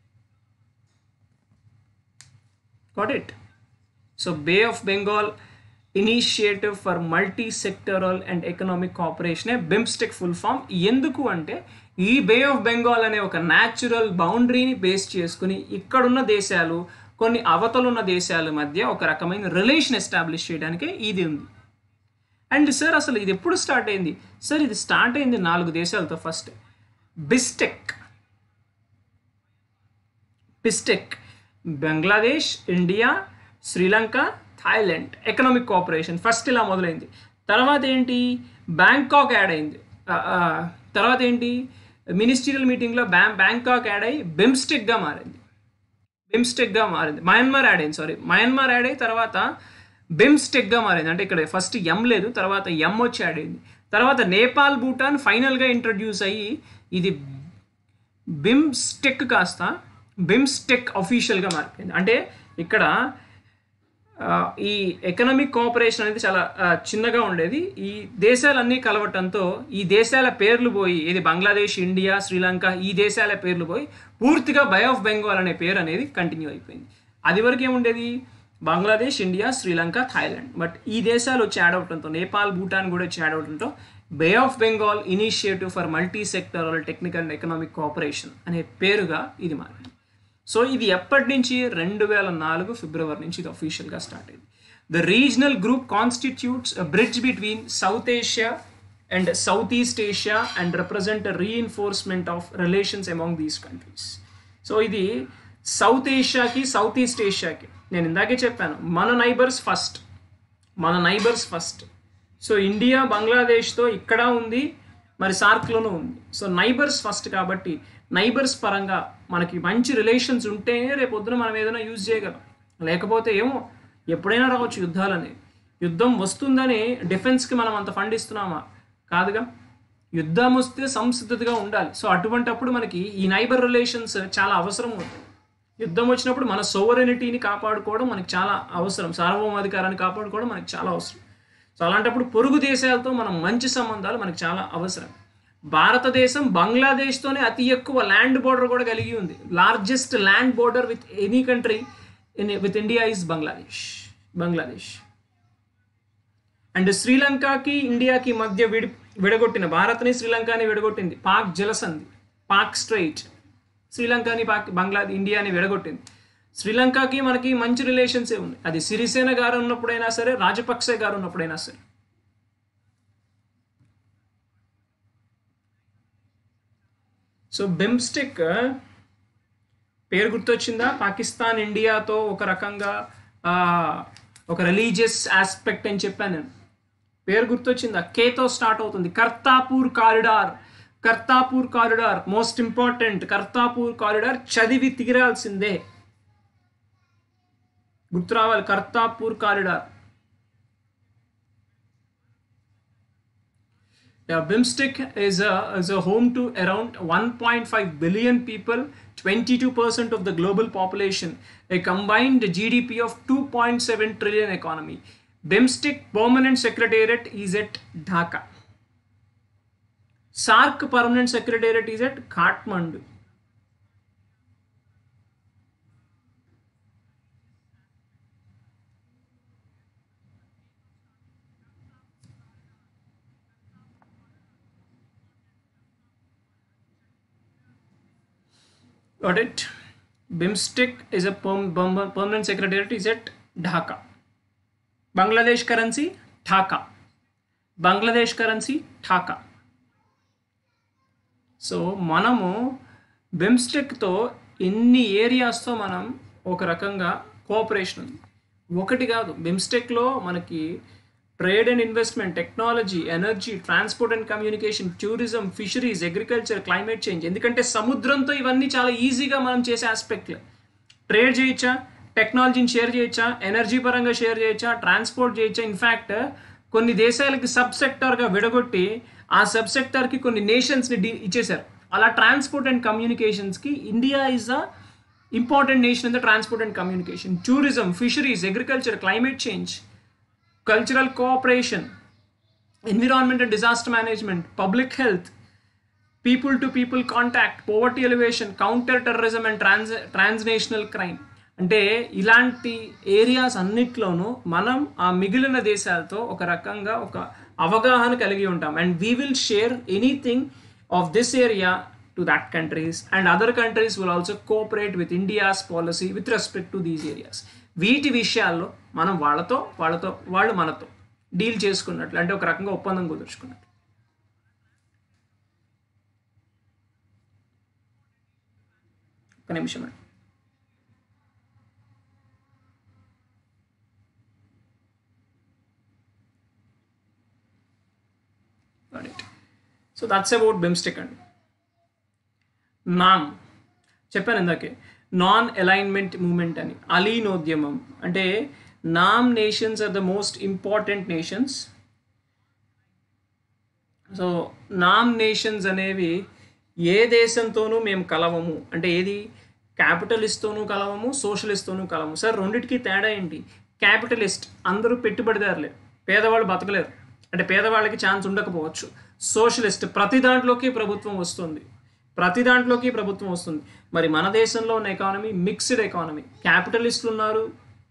got it so Bay of Bengal initiative for multi sectoral and economic కోఆపరేషనే బిమ్స్టెక్ ఫుల్ ఫామ్ ఎందుకు అంటే ఈ బే ఆఫ్ బెంగాల్ అనే ఒక న్యాచురల్ బౌండరీని బేస్ చేసుకుని ఇక్కడున్న దేశాలు కొన్ని అవతలున్న దేశాల మధ్య ఒక రకమైన రిలేషన్ ఎస్టాబ్లిష్ చేయడానికి ఇది ఉంది అండ్ సార్ అసలు ఇది ఎప్పుడు స్టార్ట్ అయింది సార్ ఇది స్టార్ట్ అయింది నాలుగు దేశాలతో first BISTEC BISTEC Bangladesh India Sri Lanka Thailand economic cooperation first ఇలా మొదలైంది తర్వాత ఏంటి బ్యాంకాక్ యాడ్ అయింది ఆ, ఆ, తర్వాత ఏంటి మినిస్టీరియల్ మీటింగ్లో బ్యా బ్యాంకాక్ యాడ్ అయ్యి బిమ్స్టెక్గా మారింది బిమ్స్టెక్గా మారింది మయన్మార్ యాడ్ అయింది సారీ మయన్మార్ యాడ్ అయ్యి తర్వాత బిమ్స్టెక్గా మారింది అంటే ఇక్కడ ఫస్ట్ ఎం లేదు తర్వాత ఎం వచ్చి యాడ్ అయింది తర్వాత నేపాల్ భూటాన్ ఫైనల్గా ఇంట్రడ్యూస్ అయ్యి ఇది బిమ్స్టెక్ కాస్త బిమ్స్టెక్ అఫీషియల్గా మారిపోయింది అంటే ఇక్కడ ఆ, ఈ ఎకనామిక్ కోఆపరేషన్ అనేది చాలా ఆ, చిన్నగా ఉండేది ఈ దేశాలన్నీ కలవటంతో ఈ దేశాల పేర్లు పోయి ఇది బంగ్లాదేశ్ ఇండియా శ్రీలంక ఈ దేశాల పేర్లు పోయి పూర్తిగా బై ఆఫ్ బెంగాల్ అనే పేరు అనేది కంటిన్యూ అయిపోయింది అది వరకు ఏముండేది Bangladesh India Sri Lanka Thailand but ఈ దేశాలు వచ్చి యాడ్ అవడంతో నేపాల్ భూటాన్ కూడా వచ్చి యాడ్ అవడంతో Bay of Bengal initiative for multi sectoral technical and economic cooperation అనే పేరుగా ఇది మారింది సో ఇది ఎప్పటి నుంచి రెండు వేల నాలుగు ఫిబ్రవరి నుంచి ఇది అఫీషియల్గా స్టార్ట్ అయింది the regional group constitutes bridge between South Asia and South East Asia and represent reinforcement of relations among these countries so ఇది సౌత్ ఏషియాకి సౌత్ ఈస్ట్ ఏషియాకి నేను ఇందాకే చెప్పాను మన నైబర్స్ ఫస్ట్ మన నైబర్స్ ఫస్ట్ సో ఇండియా బంగ్లాదేశ్తో ఇక్కడ ఉంది మరి సార్క్లోనూ ఉంది సో నైబర్స్ ఫస్ట్ కాబట్టి నైబర్స్ పరంగా మనకి మంచి రిలేషన్స్ ఉంటేనే రేపు పొద్దున మనం ఏదైనా యూజ్ చేయగలం లేకపోతే ఏమో ఎప్పుడైనా రావచ్చు యుద్ధాలు అనేది యుద్ధం వస్తుందని డిఫెన్స్కి మనం అంత ఫండ్ ఇస్తున్నామా కాదుగా యుద్ధం వస్తే సంసిద్ధతగా ఉండాలి సో అటువంటప్పుడు మనకి ఈ నైబర్ రిలేషన్స్ చాలా అవసరం ఉంటుంది యుద్ధం వచ్చినప్పుడు మన సోవరెనిటీని కాపాడుకోవడం మనకి చాలా అవసరం సార్వభౌమాధికారాన్ని కాపాడుకోవడం మనకి చాలా అవసరం సో అలాంటప్పుడు పొరుగు దేశాలతో మనం మంచి సంబంధాలు మనకి చాలా అవసరం భారతదేశం బంగ్లాదేశ్తోనే అతి ఎక్కువ ల్యాండ్ బోర్డర్ కూడా కలిగి ఉంది largest land border with any country in with India is Bangladesh Bangladesh and శ్రీలంకకి ఇండియాకి మధ్య విడి విడగొట్టిన భారత్ని శ్రీలంకని విడగొట్టింది పాక్ జలసంధి పాక్ స్ట్రైట్ శ్రీలంకని పాక్ బంగ్లా ఇండియాని విడగొట్టింది శ్రీలంకకి మనకి మంచి రిలేషన్సే ఉన్నాయి అది సిరిసేన గారు ఉన్నప్పుడైనా సరే రాజపక్సే గారు ఉన్నప్పుడైనా సరే సో బిమ్స్టెక్ పేరు గుర్తొచ్చిందా పాకిస్తాన్ ఇండియాతో ఒక రకంగా ఆ, ఒక రిలీజియస్ ఆస్పెక్ట్ అని చెప్పాను నేను పేరు గుర్తొచ్చిందా కేతో స్టార్ట్ అవుతుంది Kartarpur corridor Kartarpur corridor most important Kartarpur corridor చదివి తీరాల్సిందే గుర్తు రావాలి Kartarpur corridor Yeah, BIMSTEC is a, is a home to around 1.5 billion people, 22% of the global population, a combined GDP of 2.7 trillion economy. BIMSTEC permanent secretariat is at Dhaka. SARC permanent secretariat is at Kathmandu. Got it? BIMSTEC is a perm- perm- permanent secretariat is at Dhaka. Bangladesh currency, Dhaka. Bangladesh currency, Dhaka. So మనము బిమ్స్టెక్తో ఎన్ని ఏరియాస్తో మనం ఒక రకంగా cooperation ఉంది ఒకటి కాదు బిమ్స్టెక్లో మనకి trade and investment technology energy transport and communication tourism fisheries agriculture climate change ఎందుకంటే సముద్రంతో ఇవన్నీ చాలా ఈజీగా మనం చేసే ఆస్పెక్ట్లే ట్రేడ్ చేయొచ్చా టెక్నాలజీని షేర్ చేయొచ్చా ఎనర్జీ పరంగా షేర్ చేయొచ్చా ట్రాన్స్పోర్ట్ చేయొచ్చా ఇన్ఫ్యాక్ట్ కొన్ని దేశాలకి సబ్ సెక్టార్గా విడగొట్టి ఆ సబ్ సెక్టార్కి కొన్ని నేషన్స్ని డీ ఇచ్చేశారు అలా ట్రాన్స్పోర్ట్ అండ్ కమ్యూనికేషన్స్కి India is a important nation in the transport and communication tourism fisheries agriculture climate change cultural cooperation environment and disaster management public health people to people contact poverty alleviation counter terrorism and trans transnational crime అంటే ఇలాంటి areas అన్నిట్లోనూ మనం ఆ మిగిలిన దేశాలతో ఒక రకంగా ఒక అవగాహన కలిగి ఉంటాం and we will share anything of this area to that countries and other countries will also cooperate with India's policy with respect to these areas వీటి విషయాల్లో మనం వాళ్ళతో వాళ్ళతో వాళ్ళు మనతో డీల్ చేసుకున్నట్లు అంటే ఒక రకంగా ఒప్పందం కుదుర్చుకున్నట్లు ఒక నిమిషం అండి సో దట్స్ అబౌట్ బిమ్స్టిక్ అండి నామ్ చెప్పాను ఇందాకే నాన్ అలైన్మెంట్ మూమెంట్ అని అలీనోద్యమం అంటే NAM nations are the most important nations so NAM nations అనేవి ఏ దేశంతోనూ మేము కలవము అంటే ఏది క్యాపిటలిస్ట్తోనూ కలవము సోషలిస్ట్తోనూ కలవము సార్ రెండిటికి తేడా ఏంటి క్యాపిటలిస్ట్ అందరూ పెట్టుబడిదారులే పేదవాళ్ళు బతకలేరు అంటే పేదవాళ్ళకి ఛాన్స్ ఉండకపోవచ్చు సోషలిస్ట్ ప్రతి దాంట్లోకి ప్రభుత్వం వస్తుంది ప్రతి దాంట్లోకి ప్రభుత్వం వస్తుంది మరి మన దేశంలో ఉన్న ఎకానమీ మిక్స్డ్ ఎకానమీ క్యాపిటలిస్టులు ఉన్నారు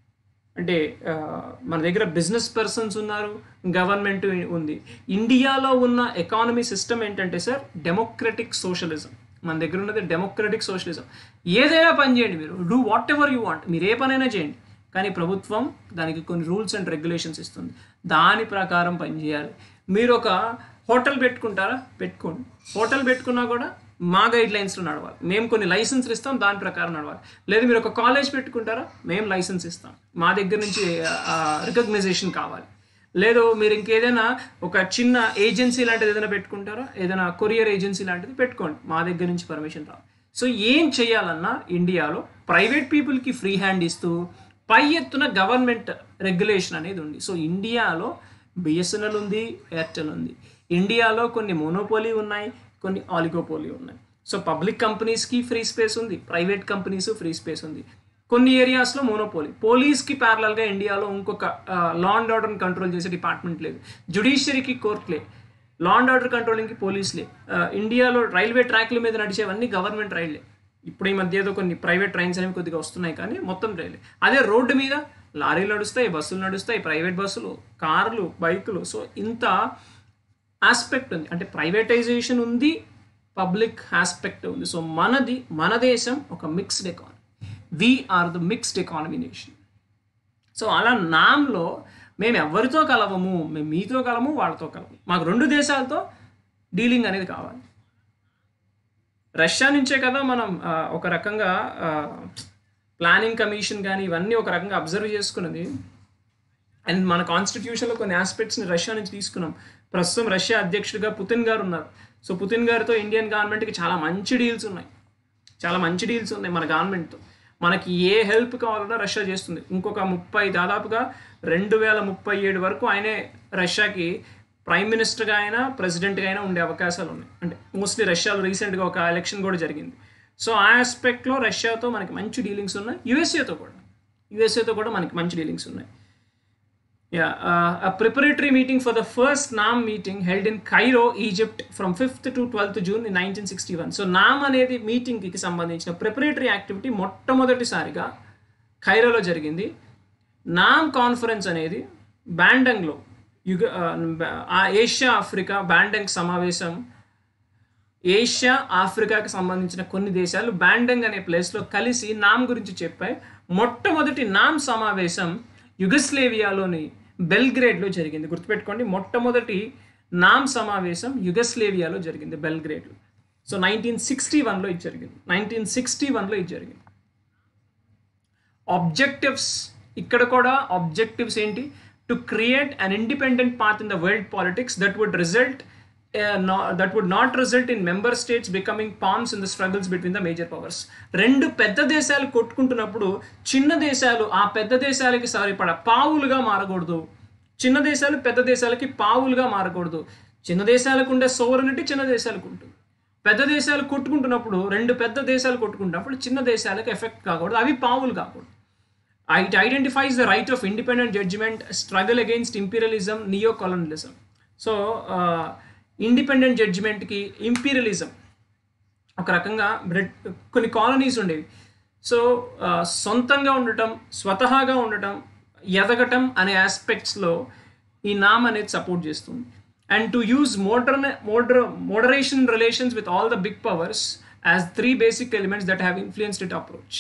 అంటే ఆ, మన దగ్గర బిజినెస్ పర్సన్స్ ఉన్నారు గవర్నమెంట్ ఉంది ఇండియాలో ఉన్న ఎకానమీ సిస్టమ్ ఏంటంటే సార్ డెమోక్రటిక్ సోషలిజం మన దగ్గర ఉన్నది డెమోక్రటిక్ సోషలిజం ఏదైనా పని చేయండి మీరు do whatever you want మీరు ఏ పనైనా చేయండి కానీ ప్రభుత్వం దానికి కొన్ని రూల్స్ అండ్ రెగ్యులేషన్స్ ఇస్తుంది దాని ప్రకారం పనిచేయాలి మీరు ఒక హోటల్ పెట్టుకుంటారా పెట్టుకోండి హోటల్ పెట్టుకున్నా కూడా మా గైడ్ లైన్స్లో నడవాలి మేము కొన్ని లైసెన్స్లు ఇస్తాం దాని ప్రకారం నడవాలి లేదు మీరు ఒక కాలేజ్ పెట్టుకుంటారా మేము లైసెన్స్ ఇస్తాం మా దగ్గర నుంచి రికగ్నైజేషన్ కావాలి లేదు మీరు ఇంకేదైనా ఒక చిన్న ఏజెన్సీ లాంటిది ఏదైనా పెట్టుకుంటారా ఏదైనా కొరియర్ ఏజెన్సీ లాంటిది పెట్టుకోండి మా దగ్గర నుంచి పర్మిషన్ రావాలి సో ఏం చేయాలన్నా ఇండియాలో ప్రైవేట్ పీపుల్కి ఫ్రీ హ్యాండ్ ఇస్తూ పై ఎత్తున గవర్నమెంట్ రెగ్యులేషన్ అనేది ఉంది సో ఇండియాలో బిఎస్ఎన్ఎల్ ఉంది ఎయిర్టెల్ ఉంది ఇండియాలో కొన్ని మోనోపోలీ ఉన్నాయి కొన్ని ఆలిగోపోలీ ఉన్నాయి సో పబ్లిక్ కంపెనీస్కి ఫ్రీ స్పేస్ ఉంది ప్రైవేట్ కంపెనీస్ ఫ్రీ స్పేస్ ఉంది కొన్ని ఏరియాస్లో మోనోపోలీ పోలీస్కి ప్యారలల్గా ఇండియాలో ఇంకొక లా అండ్ ఆర్డర్ని కంట్రోల్ చేసే డిపార్ట్మెంట్ లేదు జుడిషియరీకి కోర్ట్లే లా అండ్ ఆర్డర్ కంట్రోలింగ్కి పోలీసులే ఆ, ఇండియాలో రైల్వే ట్రాక్ల మీద నడిచేవన్నీ గవర్నమెంట్ రైళ్లే ఇప్పుడు ఈ మధ్య ఏదో కొన్ని ప్రైవేట్ ట్రైన్స్ అనేవి కొద్దిగా వస్తున్నాయి కానీ మొత్తం రైలే అదే రోడ్డు మీద లారీలు నడుస్తాయి బస్సులు నడుస్తాయి ప్రైవేట్ బస్సులు కార్లు బైకులు సో ఇంత ఆస్పెక్ట్ ఉంది అంటే ప్రైవేటైజేషన్ ఉంది పబ్లిక్ ఆస్పెక్ట్ ఉంది సో మనది మన దేశం ఒక mixed economy we are the mixed economy nation so అలా నామ్లో మేము ఎవరితో కలవము మేము మీతో కలము వాళ్ళతో కలము మాకు రెండు దేశాలతో డీలింగ్ అనేది కావాలి రష్యా నుంచే కదా మనం ఆ, ఒక రకంగా ప్లానింగ్ కమిషన్ కానీ ఇవన్నీ ఒక రకంగా అబ్జర్వ్ చేసుకున్నది అండ్ మన కాన్స్టిట్యూషన్లో కొన్ని ఆస్పెక్ట్స్ని రష్యా నుంచి తీసుకున్నాం ప్రస్తుతం రష్యా అధ్యక్షుడిగా పుతిన్ గారు ఉన్నారు సో పుతిన్ గారితో ఇండియన్ గవర్నమెంట్కి చాలా మంచి డీల్స్ ఉన్నాయి చాలా మంచి డీల్స్ ఉన్నాయి మన గవర్నమెంట్తో మనకి ఏ హెల్ప్ కావాలన్నా రష్యా చేస్తుంది ఇంకొక ముప్పై దాదాపుగా రెండు వేల ముప్పై ఏడు వరకు ఆయనే రష్యాకి ప్రైమ్ మినిస్టర్గా అయినా ప్రెసిడెంట్గా అయినా ఉండే అవకాశాలు ఉన్నాయి అంటే మోస్ట్లీ రష్యాలో రీసెంట్గా ఒక ఎలక్షన్ కూడా జరిగింది సో ఆ ఆస్పెక్ట్లో రష్యాతో మనకి మంచి డీలింగ్స్ ఉన్నాయి యుఎస్ఏతో కూడా యుఎస్ఏతో కూడా మనకి మంచి డీలింగ్స్ ఉన్నాయి Yeah, uh, a preparatory meeting for the first NAM meeting held in Cairo, Egypt from 5th to 12th June in 1961. So NAM అనేది మీటింగ్కి సంబంధించిన ప్రిపరేటరీ యాక్టివిటీ మొట్టమొదటిసారిగా ఖైరోలో జరిగింది నామ్ కాన్ఫరెన్స్ అనేది బ్యాండంగ్లో యుగ ఆ ఏషియా ఆఫ్రికా బ్యాండంగ్ సమావేశం ఏషియా ఆఫ్రికాకి సంబంధించిన కొన్ని దేశాలు బ్యాండంగ్ అనే ప్లేస్లో కలిసి నామ్ గురించి చెప్పాయి మొట్టమొదటి నామ్ సమావేశం యుగస్లేవియాలోని బెల్గ్రేడ్లో జరిగింది గుర్తుపెట్టుకోండి మొట్టమొదటి నామ్ సమావేశం యుగస్లేవియాలో జరిగింది బెల్గ్రేడ్లో సో నైన్టీన్ సిక్స్టీ వన్లో ఇది జరిగింది నైన్టీన్ సిక్స్టీ వన్లో ఇది జరిగింది ఆబ్జెక్టివ్స్ ఇక్కడ కూడా ఆబ్జెక్టివ్స్ ఏంటి to create an independent path in the world politics that would result that would not result in member states becoming pawns in the struggles between the major powers రెండు పెద్ద దేశాలు కొట్టుకుంటున్నప్పుడు చిన్న దేశాలు ఆ పెద్ద దేశాలకి సరిపడ పావులుగా మారకూడదు చిన్న దేశాలు పెద్ద దేశాలకి పావులుగా మారకూడదు చిన్న దేశాలకు ఉండే సోవరనిటీ చిన్న దేశాలకు ఉంటుంది పెద్ద దేశాలు కొట్టుకుంటున్నప్పుడు రెండు పెద్ద దేశాలు కొట్టుకుంటున్నప్పుడు చిన్న దేశాలకు ఎఫెక్ట్ కాకూడదు అవి పావులు కాకూడదు it identifies the right of independent judgment struggle against imperialism neo-colonialism so independent జడ్జిమెంట్కి ఇంపీరియలిజం ఒక రకంగా బ్రిట్ కొన్ని కాలనీస్ ఉండేవి సో సొంతంగా ఉండటం స్వతహాగా ఉండటం ఎదగటం అనే ఆస్పెక్ట్స్లో ఈ నామ్ అనేది సపోర్ట్ చేస్తుంది అండ్ టు యూజ్ మోడర్న్ మోడర్ moderation relations with all the big powers as three basic elements that have influenced it approach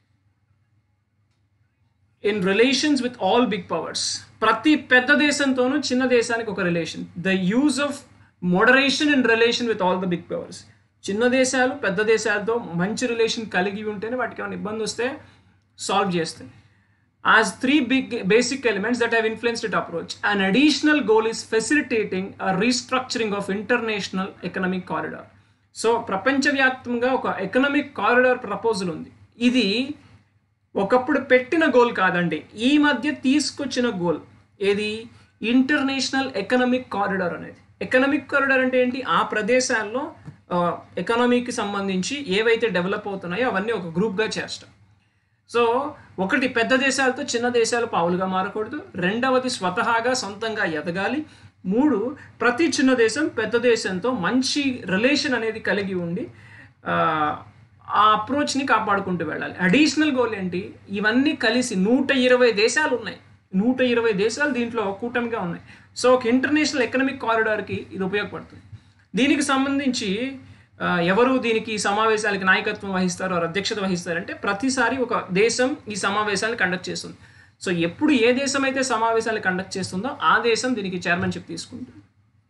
in relations with all big powers ప్రతి పెద్ద దేశంతోనూ చిన్న దేశానికి ఒక relation the use of moderation in relation with all the big powers చిన్న దేశాలు పెద్ద దేశాలతో మంచి రిలేషన్ కలిగి ఉంటేనే వాటికి ఏమైనా ఇబ్బంది వస్తే సాల్వ్ చేస్తాయి as three big basic elements that have influenced it approach an additional goal is facilitating a restructuring of international economic corridor so ప్రపంచవ్యాప్తంగా ఒక ఎకనామిక్ కారిడార్ ప్రపోజల్ ఉంది ఇది ఒకప్పుడు పెట్టిన గోల్ కాదండి ఈ మధ్య తీసుకొచ్చిన గోల్ ఏది ఇంటర్నేషనల్ ఎకనామిక్ కారిడార్ అనేది ఎకనామిక్ కారిడార్ అంటే ఏంటి ఆ ప్రదేశాల్లో ఎకనామీకి సంబంధించి ఏవైతే డెవలప్ అవుతున్నాయో అవన్నీ ఒక గ్రూప్గా చేస్తాం సో ఒకటి పెద్ద దేశాలతో చిన్న దేశాలు పావులుగా మారకూడదు రెండవది స్వతహాగా సొంతంగా ఎదగాలి మూడు ప్రతి చిన్న దేశం పెద్ద దేశంతో మంచి రిలేషన్ అనేది కలిగి ఉండి ఆ, ఆ అప్రోచ్ని కాపాడుకుంటూ వెళ్ళాలి అడిషనల్ గోల్ ఏంటి ఇవన్నీ కలిసి నూట ఇరవై దేశాలు ఉన్నాయి నూట ఇరవై దేశాలు దీంట్లో కూటమిగా ఉన్నాయి సో ఒక ఇంటర్నేషనల్ ఎకనామిక్ కారిడార్కి ఇది ఉపయోగపడుతుంది దీనికి సంబంధించి ఆ, ఎవరు దీనికి ఈ సమావేశాలకి నాయకత్వం వహిస్తారు వారు అధ్యక్షత వహిస్తారంటే ప్రతిసారి ఒక దేశం ఈ సమావేశాలను కండక్ట్ చేస్తుంది సో ఎప్పుడు ఏ దేశం అయితే సమావేశాలు కండక్ట్ చేస్తుందో ఆ దేశం దీనికి చైర్మన్షిప్ తీసుకుంటుంది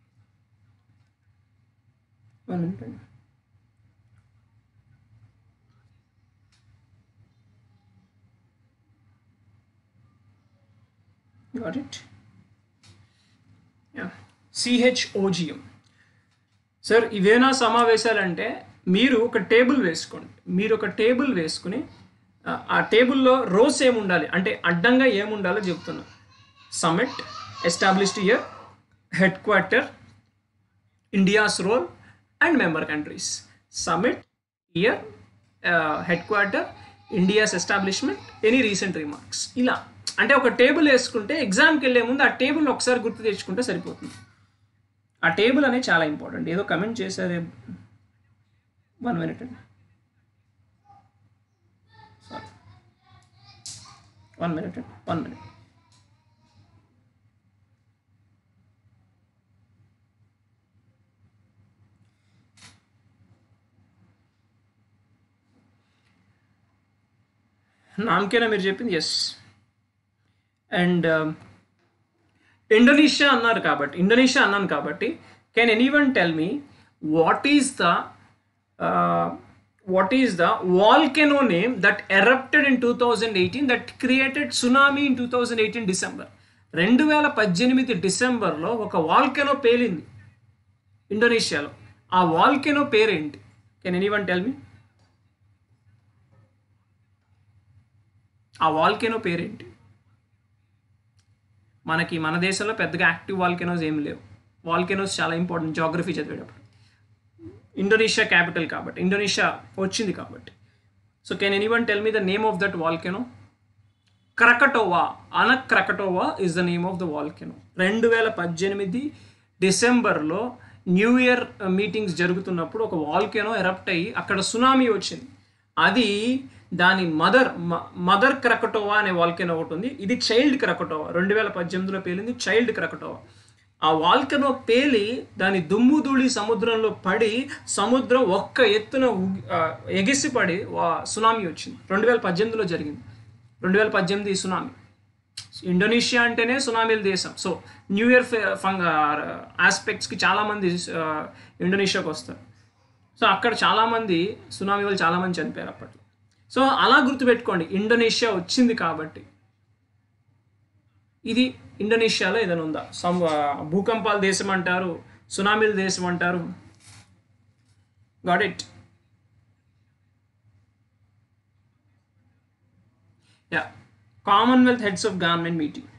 One minute అండి. Got it? Yeah. CHOGM. Sir ఇవేనా సమావేశాలు అంటే మీరు ఒక టేబుల్ వేసుకోండి మీరు ఒక టేబుల్ వేసుకుని ఆ, ఆ టేబుల్లో రోస్ ఏముండాలి అంటే అడ్డంగా ఏముండాలో చెప్తున్నా summit established year headquarter India's role and member countries summit year headquarter India's establishment any recent remarks ఇలా అంటే ఒక టేబుల్ వేసుకుంటే ఎగ్జామ్కి వెళ్ళే ముందు ఆ టేబుల్ ఒకసారి గుర్తు తెచ్చుకుంటే సరిపోతుంది ఆ టేబుల్ అనేది చాలా ఇంపార్టెంట్ ఏదో కమెంట్ చేశారే వన్ మినిట్ అండి సారీ వన్ మినిట్ అండి వన్ మినిట్ నామకేనా మీరు చెప్పింది ఎస్ అండ్ ఇండోనేషియా అన్నారు కాబట్టి ఇండోనేషియా అన్నాను కాబట్టి can any anyone tell me what is the what is the volcano name that erupted in 2018 that created tsunami in 2018 December రెండు వేల పద్దెనిమిది డిసెంబర్లో ఒక వాల్కెనో పేలింది ఇండోనేషియాలో ఆ వాల్కెనో పేరేంటి కెన్ ఎనీవన్ టెల్ మీ ఆ వాల్కెనో పేరేంటి మనకి మన దేశంలో పెద్దగా యాక్టివ్ వాల్కెనోస్ ఏం లేవు వాల్కెనోస్ చాలా ఇంపార్టెంట్ జాగ్రఫీ చదివేటప్పుడు ఇండోనేషియా క్యాపిటల్ కాబట్టి ఇండోనేషియా వచ్చింది కాబట్టి so can anyone tell me the name of that volcano Krakatoa Anak Krakatoa is the name of the volcano రెండు వేల పద్దెనిమిది డిసెంబర్లో న్యూ ఇయర్ మీటింగ్స్ జరుగుతున్నప్పుడు ఒక వాల్కెనో ఎరప్ట్ అయ్యి అక్కడ సునామీ వచ్చింది అది దాని మదర్ మదర్ క్రకటోవా అనే వాల్కెనో ఒకటి ఉంది ఇది చైల్డ్ క్రకటోవా రెండు వేల పద్దెనిమిదిలో పేలింది చైల్డ్ క్రకటోవా ఆ వాల్కెనో పేలి దాని దుమ్ము ధూళి సముద్రంలో పడి సముద్రం ఒక్క ఎత్తున ఉగి- ఆ, ఎగిసిపడి వా- సునామీ వచ్చింది రెండు వేల పద్దెనిమిదిలో జరిగింది రెండు వేల పద్దెనిమిది సునామీ ఇండోనేషియా అంటేనే సునామీల దేశం సో న్యూ ఇయర్ ఫంగ్ ఆస్పెక్ట్స్కి చాలామంది ఆ, ఇండోనేషియాకి వస్తారు సో అక్కడ చాలామంది సునామీ వాళ్ళు చాలామంది చనిపోయారు అప్పట్లో సో అలా గుర్తుపెట్టుకోండి ఇండోనేషియా వచ్చింది కాబట్టి ఇది ఇండోనేషియాలో ఏదైనా ఉందా సమ్ ఆ, భూకంపాల దేశం అంటారు సునామీల దేశం అంటారు got it yeah Commonwealth heads of government meeting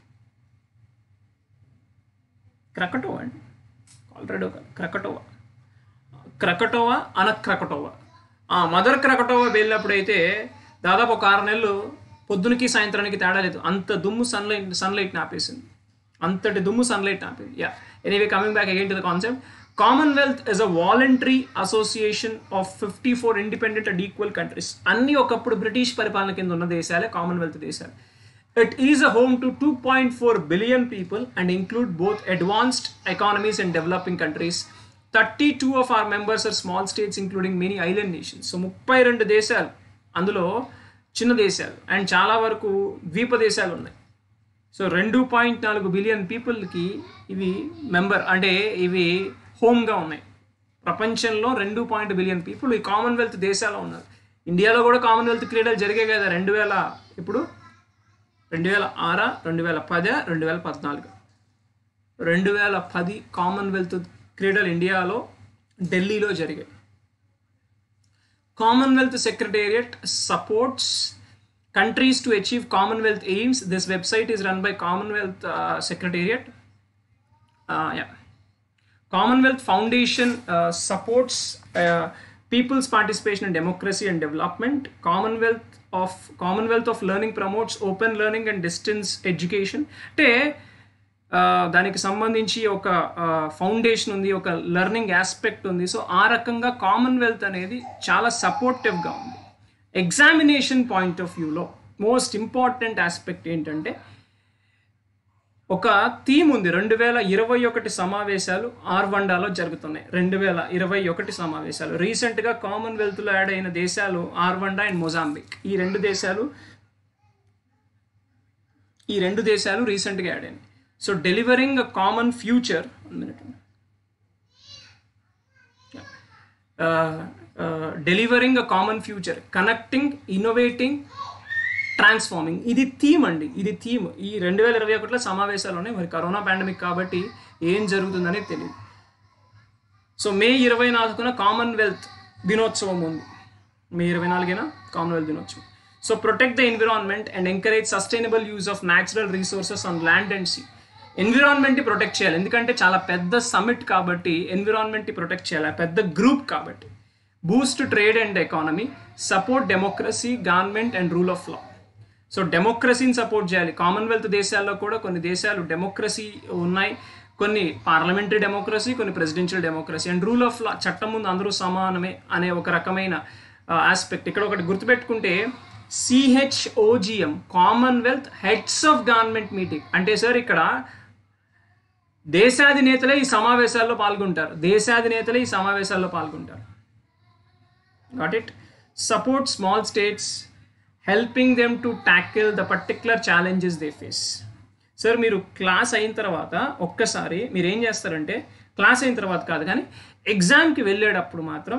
Krakatoa అండి ఆల్రెడీ ఒక క్రకటోవా క్రకటోవా అన క్రకటోవా ఆ మదర్ క్రకటోవా వెళ్ళినప్పుడైతే దాదాపు ఒక ఆరు నెలలు పొద్దునకి సాయంత్రానికి తేడా లేదు అంత దుమ్ము సన్లైట్ సన్లైట్ని ఆపేసింది అంతటి దుమ్ము సన్లైట్ ఆపేది yeah anyway coming back again to the concept Commonwealth is a voluntary association of fifty four independent and equal countries అన్ని ఒకప్పుడు బ్రిటిష్ పరిపాలన కింద ఉన్న దేశాలే కామన్వెల్త్ దేశాలు it is a home to two point four billion people and include both advanced economies and developing countries thirty two of our members are small states including many island nations so ముప్పై రెండు దేశాలు అందులో చిన్న దేశాలు and చాలా వరకు ద్వీప దేశాలు ఉన్నాయి సో రెండు పాయింట్ నాలుగు బిలియన్ పీపుల్కి ఇవి మెంబర్ అంటే ఇవి హోమ్గా ఉన్నాయి ప్రపంచంలో రెండు పాయింట్ బిలియన్ పీపుల్ ఈ కామన్వెల్త్ దేశాల్లో ఉన్నారు ఇండియాలో కూడా కామన్వెల్త్ క్రీడలు జరిగాయి కదా రెండు వేల ఇప్పుడు రెండు వేల ఆరా రెండు వేల పదా రెండు వేల పద్నాలుగు రెండు వేల పది కామన్వెల్త్ క్రీడలు ఇండియాలో ఢిల్లీలో జరిగాయి Commonwealth Secretariat supports countries to achieve Commonwealth aims. This website is run by Commonwealth uh, Secretariat. Uh, yeah. Commonwealth Foundation uh, supports uh, people's participation in democracy and development. Commonwealth of Commonwealth of Learning promotes open learning and distance education. అంటే ఆ, దానికి సంబంధించి ఒక foundation ఉంది ఒక learning aspect ఉంది so ఆ రకంగా కామన్వెల్త్ అనేది చాలా సపోర్టివ్గా ఉంది ఎగ్జామినేషన్ పాయింట్ ఆఫ్ వ్యూలో మోస్ట్ ఇంపార్టెంట్ ఆస్పెక్ట్ ఏంటంటే ఒక థీమ్ ఉంది రెండు వేల ఇరవై ఒకటి సమావేశాలు ఆర్వండాలో జరుగుతున్నాయి రెండు వేల ఇరవై ఒకటి సమావేశాలు రీసెంట్గా కామన్వెల్త్లో యాడ్ అయిన దేశాలు ఆర్వండా అండ్ మొజాంబిక్ ఈ రెండు దేశాలు ఈ రెండు దేశాలు రీసెంట్గా యాడ్ అయినాయి so delivering a common future minute delivering a common future connecting innovating transforming ఇది థీమ్ అండి ఇది థీమ్ ఈ రెండు వేల ఇరవై ఒకటిలో సమావేశాలు ఉన్నాయి మరి కరోనా పాండమిక్ కాబట్టి ఏం జరుగుతుందనేది తెలియదు సో మే ఇరవై నాలుగున కామన్వెల్త్ దినోత్సవం ఉంది మే ఇరవై నాలుగున కామన్వెల్త్ దినోత్సవం so protect the environment and encourage sustainable use of natural resources on land and sea ఎన్విరాన్మెంట్ని ప్రొటెక్ట్ చేయాలి ఎందుకంటే చాలా పెద్ద సమిట్ కాబట్టి ఎన్విరాన్మెంట్ని ప్రొటెక్ట్ చేయాలి ఆ పెద్ద గ్రూప్ కాబట్టి boost trade and economy support democracy government and rule of law so డెమోక్రసీని సపోర్ట్ చేయాలి కామన్వెల్త్ దేశాల్లో కూడా కొన్ని దేశాలు డెమోక్రసీ ఉన్నాయి కొన్ని పార్లమెంటరీ డెమోక్రసీ కొన్ని presidential democracy and rule of law చట్టం ముందు అందరూ సమానమే అనే ఒక రకమైన ఆస్పెక్ట్ ఇక్కడ ఒకటి గుర్తుపెట్టుకుంటే CHOGM Commonwealth heads of government meeting అంటే సార్ ఇక్కడ దేశాధినేతలే ఈ సమావేశాల్లో పాల్గొంటారు దేశాధినేతలే ఈ సమావేశాల్లో పాల్గొంటారు got it support small states helping them to tackle the particular challenges they face sir మీరు క్లాస్ అయిన తర్వాత ఒక్కసారి మీరు ఏం చేస్తారంటే క్లాస్ అయిన తర్వాత కాదు కానీ ఎగ్జామ్కి వెళ్ళేటప్పుడు మాత్రం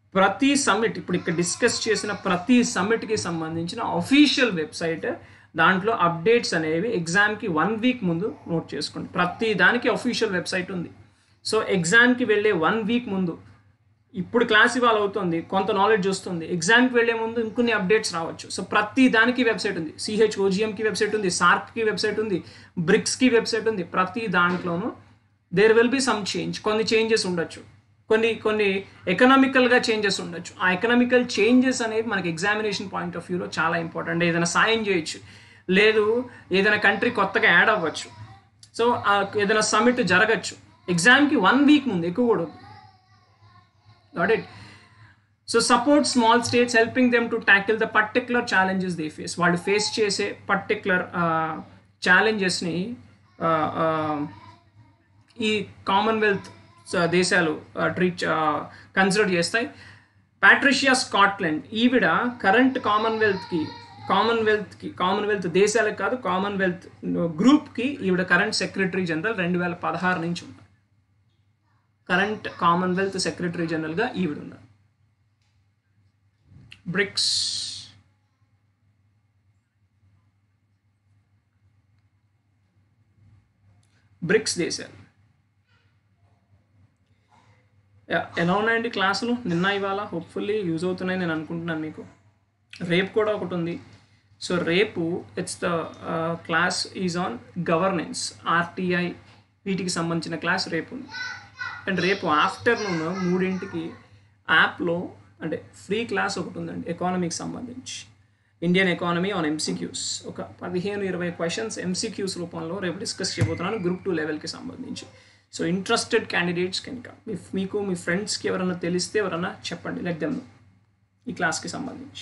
ప్రతి సమ్మిట్ ఇప్పుడు ఇక్కడ డిస్కస్ చేసిన ప్రతి సమ్మిట్కి సంబంధించిన అఫీషియల్ వెబ్సైట్ దాంట్లో అప్డేట్స్ అనేవి ఎగ్జామ్కి వన్ వీక్ ముందు నోట్ చేసుకోండి ప్రతి దానికి అఫీషియల్ వెబ్సైట్ ఉంది సో ఎగ్జామ్కి వెళ్ళే వన్ వీక్ ముందు ఇప్పుడు క్లాస్ ఇవాళ అవుతుంది కొంత నాలెడ్జ్ వస్తుంది ఎగ్జామ్కి వెళ్ళే ముందు ఇంకొన్ని అప్డేట్స్ రావచ్చు సో ప్రతి దానికి వెబ్సైట్ ఉంది సిహెచ్ ఓజిఎంకి వెబ్సైట్ ఉంది సార్క్కి వెబ్సైట్ ఉంది బ్రిక్స్కి వెబ్సైట్ ఉంది ప్రతి దాంట్లోనూ there will be some change కొన్ని చేంజెస్ ఉండొచ్చు కొన్ని కొన్ని ఎకనామికల్గా చేంజెస్ ఉండొచ్చు ఆ ఎకనామికల్ చేంజెస్ అనేవి మనకి ఎగ్జామినేషన్ పాయింట్ ఆఫ్ వ్యూలో చాలా ఇంపార్టెంట్ ఏదైనా సాయం చేయొచ్చు లేదు ఏదైనా కంట్రీ కొత్తగా యాడ్ అవ్వచ్చు సో ఏదైనా సమిట్ జరగచ్చు ఎగ్జామ్కి వన్ వీక్ ముందు ఎక్కువ కూడా got it so support small states helping them to tackle the particular challenges they face వాళ్ళు ఫేస్ చేసే పర్టికులర్ ఛాలెంజెస్ని ఈ కామన్వెల్త్ దేశాలు ట్రీట్ కన్సిడర్ చేస్తాయి ప్యాట్రిషియా స్కాట్లాండ్ ఈవిడ కరెంట్ కామన్వెల్త్కి కామన్వెల్త్కి కామన్వెల్త్ దేశాలకు కాదు కామన్వెల్త్ గ్రూప్కి ఈవిడ కరెంట్ సెక్రటరీ జనరల్ రెండు వేల పదహారు నుంచి ఉన్నారు కరెంట్ కామన్వెల్త్ సెక్రటరీ జనరల్గా ఈవిడ ఉన్నారు బ్రిక్స్ బ్రిక్స్ దేశాలు ఎలా ఉన్నాయండి క్లాసులు నిన్న ఇవాళ హోప్ఫుల్లీ యూజ్ అవుతున్నాయి నేను అనుకుంటున్నాను మీకు రేపు కూడా ఒకటి ఉంది సో రేపు it's the class is on governance RTI వీటికి సంబంధించిన క్లాస్ రేపు ఉంది అండ్ రేపు ఆఫ్టర్నూన్ మూడింటికి యాప్లో అంటే ఫ్రీ క్లాస్ ఒకటి ఉందండి ఎకానమీకి సంబంధించి ఇండియన్ ఎకానమీ ఆన్ ఎంసీక్యూస్ ఒక పదిహేను ఇరవై క్వశ్చన్స్ ఎంసీక్యూస్ రూపంలో రేపు డిస్కస్ చేయబోతున్నాను గ్రూప్ టూ లెవెల్కి సంబంధించి సో ఇంట్రెస్టెడ్ క్యాండిడేట్స్ కనుక మీ మీకు మీ ఫ్రెండ్స్కి ఎవరైనా తెలిస్తే ఎవరైనా చెప్పండి లెట్ దెమ్ ఈ క్లాస్కి సంబంధించి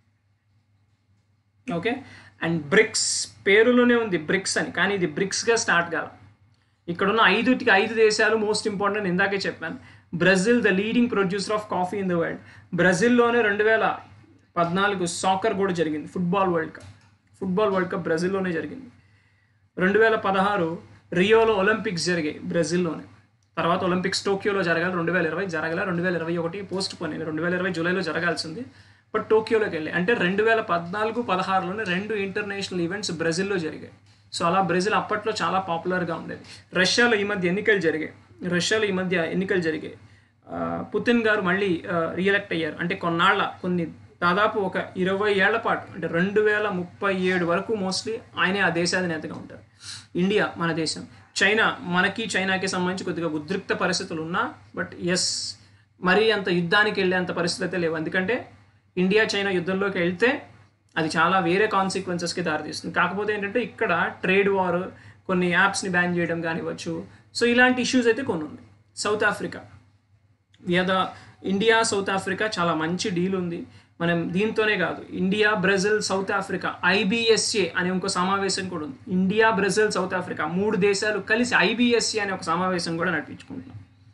ఓకే అండ్ బ్రిక్స్ పేరులోనే ఉంది బ్రిక్స్ అని కానీ ఇది బ్రిక్స్గా స్టార్ట్ కాదు ఇక్కడున్న ఐదుటికి ఐదు దేశాలు మోస్ట్ ఇంపార్టెంట్ ఇందాకే చెప్పాను Brazil the leading producer of coffee in the world బ్రెజిల్లోనే రెండు వేల పద్నాలుగు సాకర్ కూడా జరిగింది football world cup football world cup బ్రెజిల్లోనే జరిగింది రెండు వేల పదహారు రియోలో ఒలింపిక్స్ జరిగాయి బ్రెజిల్లోనే తర్వాత ఒలింపిక్స్ టోక్యోలో జరగాలి రెండు వేల ఇరవై జరగాల రెండు వేల ఇరవై ఒకటి పోస్ట్ పోన్ రెండు వేల ఇరవై జూలైలో జరగాల్సింది బట్ టోక్యోలోకి వెళ్ళి అంటే రెండు వేల పద్నాలుగు పదహారులోనే రెండు ఇంటర్నేషనల్ ఈవెంట్స్ బ్రెజిల్లో జరిగాయి సో అలా బ్రెజిల్ అప్పట్లో చాలా పాపులర్గా ఉండేది రష్యాలో ఈ మధ్య ఎన్నికలు జరిగాయి రష్యాలో ఈ మధ్య ఎన్నికలు జరిగాయి పుతిన్ గారు మళ్ళీ రీఎలెక్ట్ అయ్యారు అంటే కొన్నాళ్ళ కొన్ని దాదాపు ఒక ఇరవై ఏళ్ల పాటు అంటే రెండు వేల ముప్పై ఏడు వరకు మోస్ట్లీ ఆయనే ఆ దేశాధినేతగా ఉంటారు ఇండియా మన దేశం చైనా మనకి చైనాకి సంబంధించి కొద్దిగా ఉద్రిక్త పరిస్థితులు ఉన్నా బట్ ఎస్ మరీ అంత యుద్ధానికి వెళ్ళేంత పరిస్థితి అయితే లేవు ఎందుకంటే ఇండియా చైనా యుద్ధంలోకి వెళ్తే అది చాలా వేరే కాన్సిక్వెన్సెస్కి దారితీస్తుంది కాకపోతే ఏంటంటే ఇక్కడ ట్రేడ్ వార్ కొన్ని యాప్స్ని బ్యాన్ చేయడం కానివ్వచ్చు సో ఇలాంటి ఇష్యూస్ అయితే కొన్ని ఉన్నాయి South Africa the India South Africa చాలా మంచి డీల్ ఉంది మనం దీంతోనే కాదు India Brazil South Africa IBSA అనే ఇంకో సమావేశం కూడా ఉంది ఇండియా బ్రెజిల్ సౌత్ ఆఫ్రికా మూడు దేశాలు కలిసి ఐబిఎస్ఏ అనే ఒక సమావేశం కూడా నడిపించుకుంటున్నాం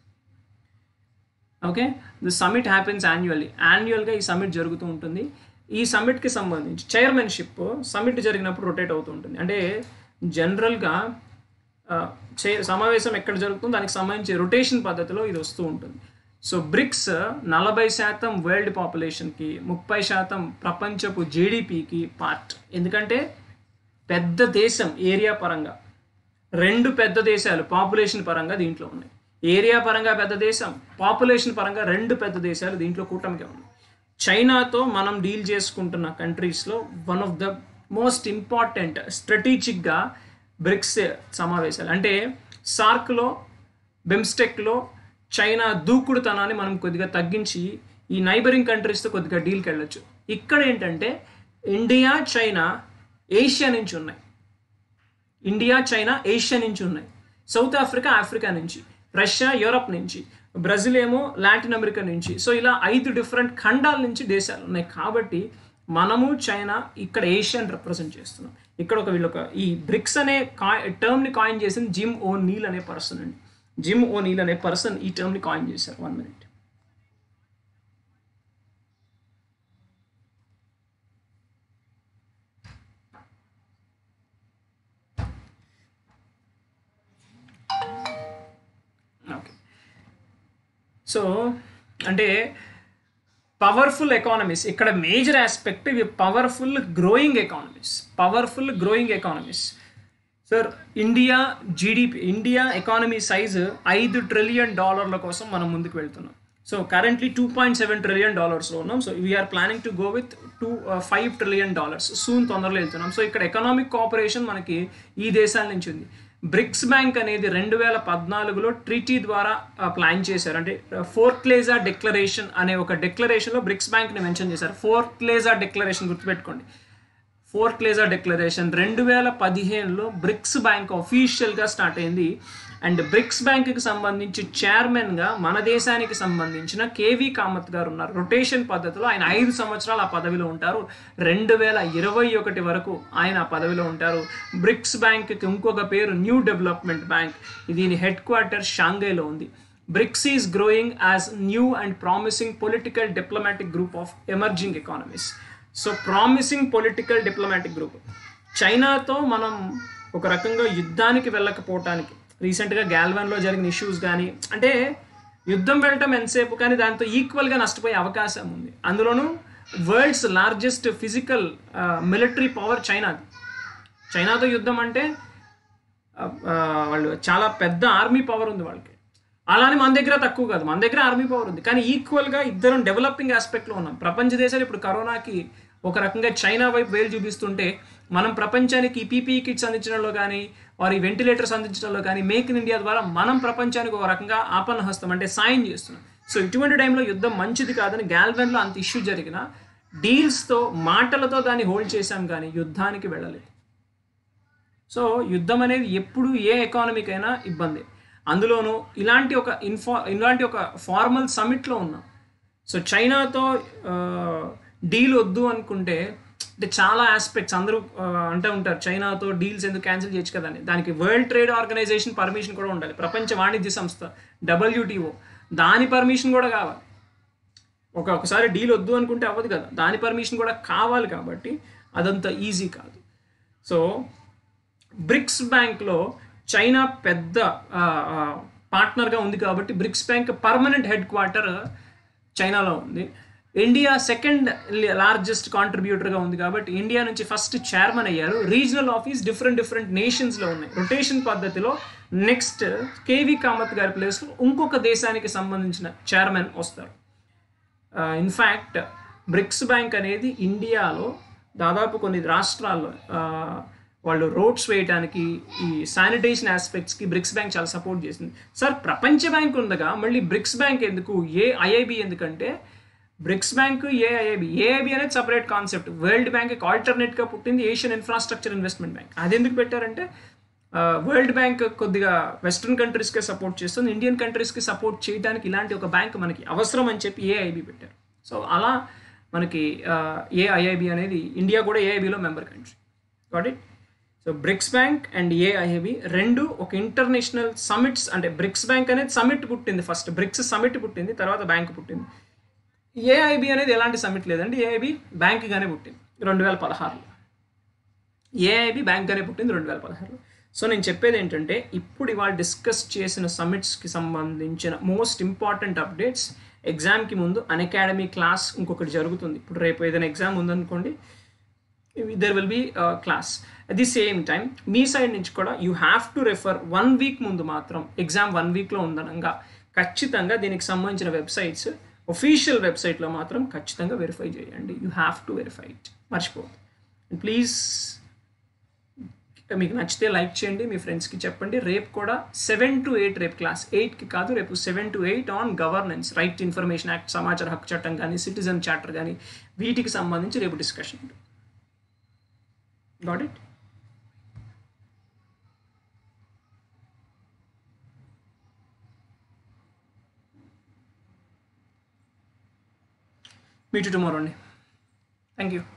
okay the summit happens annually యాన్యువల్గా ఈ సమిట్ జరుగుతూ ఉంటుంది ఈ సమిట్కి సంబంధించి చైర్మన్షిప్ సమిట్ జరిగినప్పుడు రొటేట్ అవుతూ ఉంటుంది అంటే జనరల్గా సమావేశం ఎక్కడ జరుగుతుందో దానికి సంబంధించి రొటేషన్ పద్ధతిలో ఇది వస్తూ ఉంటుంది సో బ్రిక్స్ నలభై శాతం వరల్డ్ పాపులేషన్కి ముప్పై శాతం ప్రపంచపు జీడిపికి పార్ట్ ఎందుకంటే పెద్ద దేశం ఏరియా పరంగా రెండు పెద్ద దేశాలు పాపులేషన్ పరంగా దీంట్లో ఉన్నాయి ఏరియా పరంగా పెద్ద దేశం పాపులేషన్ పరంగా రెండు పెద్ద దేశాలు దీంట్లో కూటమిగా ఉన్నాయి చైనాతో మనం డీల్ చేసుకుంటున్న కంట్రీస్లో one of the most important స్ట్రాటజిక్గా బ్రిక్స్ సమావేశాలు అంటే సార్క్లో బెమ్స్టెక్లో చైనా దూకుడుతనాన్ని మనం కొద్దిగా తగ్గించి ఈ నైబరింగ్ కంట్రీస్తో కొద్దిగా డీల్కి వెళ్ళొచ్చు ఇక్కడ ఏంటంటే ఇండియా చైనా ఏషియా నుంచి ఉన్నాయి ఇండియా చైనా ఏషియా నుంచి ఉన్నాయి సౌత్ ఆఫ్రికా ఆఫ్రికా నుంచి రష్యా యూరప్ నుంచి బ్రెజిల్ ఏమో లాటిన్ అమెరికా నుంచి సో ఇలా ఐదు డిఫరెంట్ ఖండాల నుంచి దేశాలు ఉన్నాయి కాబట్టి మనము చైనా ఇక్కడ ఏషియాని రిప్రజెంట్ చేస్తున్నాం ఇక్కడ ఒక వీళ్ళొక ఈ బ్రిక్స్ అనే కాయ్ టర్మ్ని కాయిన్ చేసింది జిమ్ ఓ నీల్ అనే పర్సన్ అండి జిమ్ ఓ నీల్ అనే పర్సన్ ఈ టర్మ్ని కాయిన్ చేశారు వన్ మినిట్ ఓకే సో అంటే పవర్ఫుల్ ఎకానమీస్ ఇక్కడ మేజర్ ఆస్పెక్ట్ ఇవి powerful growing economies powerful growing economies sir India GDP India economy size ఐదు ట్రిలియన్ డాలర్ల కోసం మనం ముందుకు వెళ్తున్నాం so currently two point seven trillion డాలర్స్లో ఉన్నాం so we're planning to go with two five trillion dollars soon తొందరలో వెళ్తున్నాం సో ఇక్కడ ఎకనామిక్ కోఆపరేషన్ మనకి ఈ దేశాల నుంచి ఉంది బ్రిక్స్ బ్యాంక్ అనేది రెండు వేల పద్నాలుగులో ట్రీటీ ద్వారా ప్లాన్ చేశారు అంటే ఫోర్క్లేజా డిక్లరేషన్ అనే ఒక డిక్లరేషన్లో బ్రిక్స్ బ్యాంక్ని మెన్షన్ చేశారు ఫోర్క్లేజా డిక్లరేషన్ గుర్తుపెట్టుకోండి ఫోర్క్లేజా డిక్లరేషన్ రెండు వేల పదిహేనులో బ్రిక్స్ బ్యాంక్ అఫీషియల్గా స్టార్ట్ అయింది అండ్ బ్రిక్స్ బ్యాంక్కి సంబంధించి చైర్మన్గా మన దేశానికి సంబంధించిన కేవీ కామత్ గారు ఉన్నారు రొటేషన్ పద్ధతిలో ఆయన ఐదు సంవత్సరాలు ఆ పదవిలో ఉంటారు రెండు వేల ఇరవై ఒకటి వరకు ఆయన ఆ పదవిలో ఉంటారు బ్రిక్స్ బ్యాంక్కి ఇంకొక పేరు న్యూ డెవలప్మెంట్ బ్యాంక్ దీని హెడ్ క్వార్టర్ షాంఘైలో ఉంది BRICS is growing as new and promising political diplomatic group of emerging economies so promising political diplomatic group చైనాతో మనం ఒక రకంగా యుద్ధానికి వెళ్ళకపోవటానికి రీసెంట్గా గ్యాల్వన్లో జరిగిన ఇష్యూస్ కానీ అంటే యుద్ధం వెళ్ళటం ఎంతసేపు కానీ దాంతో ఈక్వల్గా నష్టపోయే అవకాశం ఉంది అందులోనూ world's largest physical military power చైనాది చైనాతో యుద్ధం అంటే ఆ, ఆ, వాళ్ళు చాలా పెద్ద ఆర్మీ పవర్ ఉంది వాళ్ళకి అలానే మన దగ్గర తక్కువ కాదు మన దగ్గర ఆర్మీ పవర్ ఉంది కానీ ఈక్వల్గా ఇద్దరం డెవలపింగ్ ఆస్పెక్ట్లో ఉన్నాం ప్రపంచ దేశాలు ఇప్పుడు కరోనాకి ఒక రకంగా చైనా వైపు వేలు చూపిస్తుంటే మనం ప్రపంచానికి పీపీఈ కిట్స్ అందించడంలో కానీ వారి వెంటిలేటర్స్ అందించడంలో కానీ మేక్ ఇన్ ఇండియా ద్వారా మనం ప్రపంచానికి ఒక రకంగా ఆపన్న హస్తం అంటే సాయం చేస్తున్నాం సో ఇటువంటి టైంలో యుద్ధం మంచిది కాదని గ్యాల్వెన్లో అంత ఇష్యూ జరిగిన డీల్స్తో మాటలతో దాన్ని హోల్డ్ చేశాం కానీ యుద్ధానికి వెళ్ళలేదు సో యుద్ధం అనేది ఎప్పుడు ఏ ఎకానమీకైనా ఇబ్బంది అందులోనూ ఇలాంటి ఒక ఇన్ఫా ఇలాంటి ఒక ఫార్మల్ సమిట్లో ఉన్నాం సో చైనాతో డీల్ వద్దు అనుకుంటే అంటే చాలా ఆస్పెక్ట్స్ అందరూ ఆ, అంటూ ఉంటారు చైనాతో డీల్స్ ఎందుకు క్యాన్సిల్ చేయొచ్చు కదని దానికి వరల్డ్ ట్రేడ్ ఆర్గనైజేషన్ పర్మిషన్ కూడా ఉండాలి ప్రపంచ వాణిజ్య సంస్థ డబ్ల్యూటీఓ దాని పర్మిషన్ కూడా కావాలి ఒక ఒకసారి డీల్ వద్దు అనుకుంటే అవ్వదు కదా దాని పర్మిషన్ కూడా కావాలి కాబట్టి అదంత ఈజీ కాదు సో బ్రిక్స్ బ్యాంక్లో చైనా పెద్ద పార్ట్నర్గా ఉంది కాబట్టి BRICS bank permanent headquarter చైనాలో ఉంది ఇండియా సెకండ్ లార్జెస్ట్ కాంట్రిబ్యూటర్గా ఉంది కాబట్టి ఇండియా నుంచి ఫస్ట్ చైర్మన్ అయ్యారు రీజనల్ ఆఫీస్ డిఫరెంట్ డిఫరెంట్ నేషన్స్లో ఉన్నాయి రొటేషన్ పద్ధతిలో నెక్స్ట్ కేవీ కామత్ గారి ప్లేస్లో ఇంకొక దేశానికి సంబంధించిన చైర్మన్ వస్తారు ఇన్ఫ్యాక్ట్ బ్రిక్స్ బ్యాంక్ అనేది ఇండియాలో దాదాపు కొన్ని రాష్ట్రాల్లో ఆ, వాళ్ళు రోడ్స్ వేయడానికి ఈ శానిటేషన్ ఆస్పెక్ట్స్కి బ్రిక్స్ బ్యాంక్ చాలా సపోర్ట్ చేసింది సార్ ప్రపంచ బ్యాంక్ ఉందగా మళ్ళీ బ్రిక్స్ బ్యాంక్ ఎందుకు ఏ ఐఐబి ఎందుకంటే బ్రిక్స్ బ్యాంక్ ఏఐఐబి ఏఐబి అనేది సపరేట్ కాన్సెప్ట్ వరల్డ్ బ్యాంక్ ఆల్టర్నేట్గా పుట్టింది ఏషియన్ ఇన్ఫ్రాస్ట్రక్చర్ ఇన్వెస్ట్మెంట్ బ్యాంక్ అది ఎందుకు పెట్టారంటే వరల్డ్ బ్యాంక్ కొద్దిగా వెస్ట్రన్ కంట్రీస్కే సపోర్ట్ చేస్తుంది ఇండియన్ కంట్రీస్కి సపోర్ట్ చేయడానికి ఇలాంటి ఒక బ్యాంక్ మనకి అవసరం అని చెప్పి ఏఐబి పెట్టారు సో అలా మనకి ఏఐఐబి అనేది ఇండియా కూడా ఏఐబిలో member country got it so BRICS bank and AIB రెండు ఒక ఇంటర్నేషనల్ సమిట్స్ అంటే బ్రిక్స్ బ్యాంక్ అనేది సమిట్ పుట్టింది ఫస్ట్ బ్రిక్స్ సమిట్ పుట్టింది తర్వాత బ్యాంక్ పుట్టింది ఏఐబి అనేది ఎలాంటి సమిట్ లేదండి ఏఐబి బ్యాంక్గానే పుట్టింది రెండు వేల పదహారులో ఏఐబి బ్యాంక్గానే పుట్టింది రెండు వేల పదహారులో సో నేను చెప్పేది ఏంటంటే ఇప్పుడు ఇవాళ డిస్కస్ చేసిన సమిట్స్కి సంబంధించిన మోస్ట్ ఇంపార్టెంట్ అప్డేట్స్ ఎగ్జామ్కి ముందు అన్ అకాడమీ క్లాస్ ఇంకొకటి జరుగుతుంది ఇప్పుడు రేపు ఏదైనా ఎగ్జామ్ ఉందనుకోండి there will be class at the same time మీ సైడ్ నుంచి కూడా you have to refer one week ముందు మాత్రం ఎగ్జామ్ వన్ వీక్లో ఉందనగా ఖచ్చితంగా దీనికి సంబంధించిన వెబ్సైట్స్ ఒఫీషియల్ వెబ్సైట్లో మాత్రం ఖచ్చితంగా వెరిఫై చేయండి you have to verify it మర్చిపోవద్దు ప్లీజ్ మీకు నచ్చితే లైక్ చేయండి మీ ఫ్రెండ్స్కి చెప్పండి రేపు కూడా సెవెన్ టు ఎయిట్ రేపు క్లాస్ ఎయిట్కి కాదు రేపు seven to eight on governance right information act సమాచార హక్కు చట్టం కానీ సిటిజన్ చార్టర్ కానీ వీటికి సంబంధించి రేపు డిస్కషన్ ఉంటుంది గాట్ ఇట్ మీట్ టుమారో అండి థ్యాంక్ యూ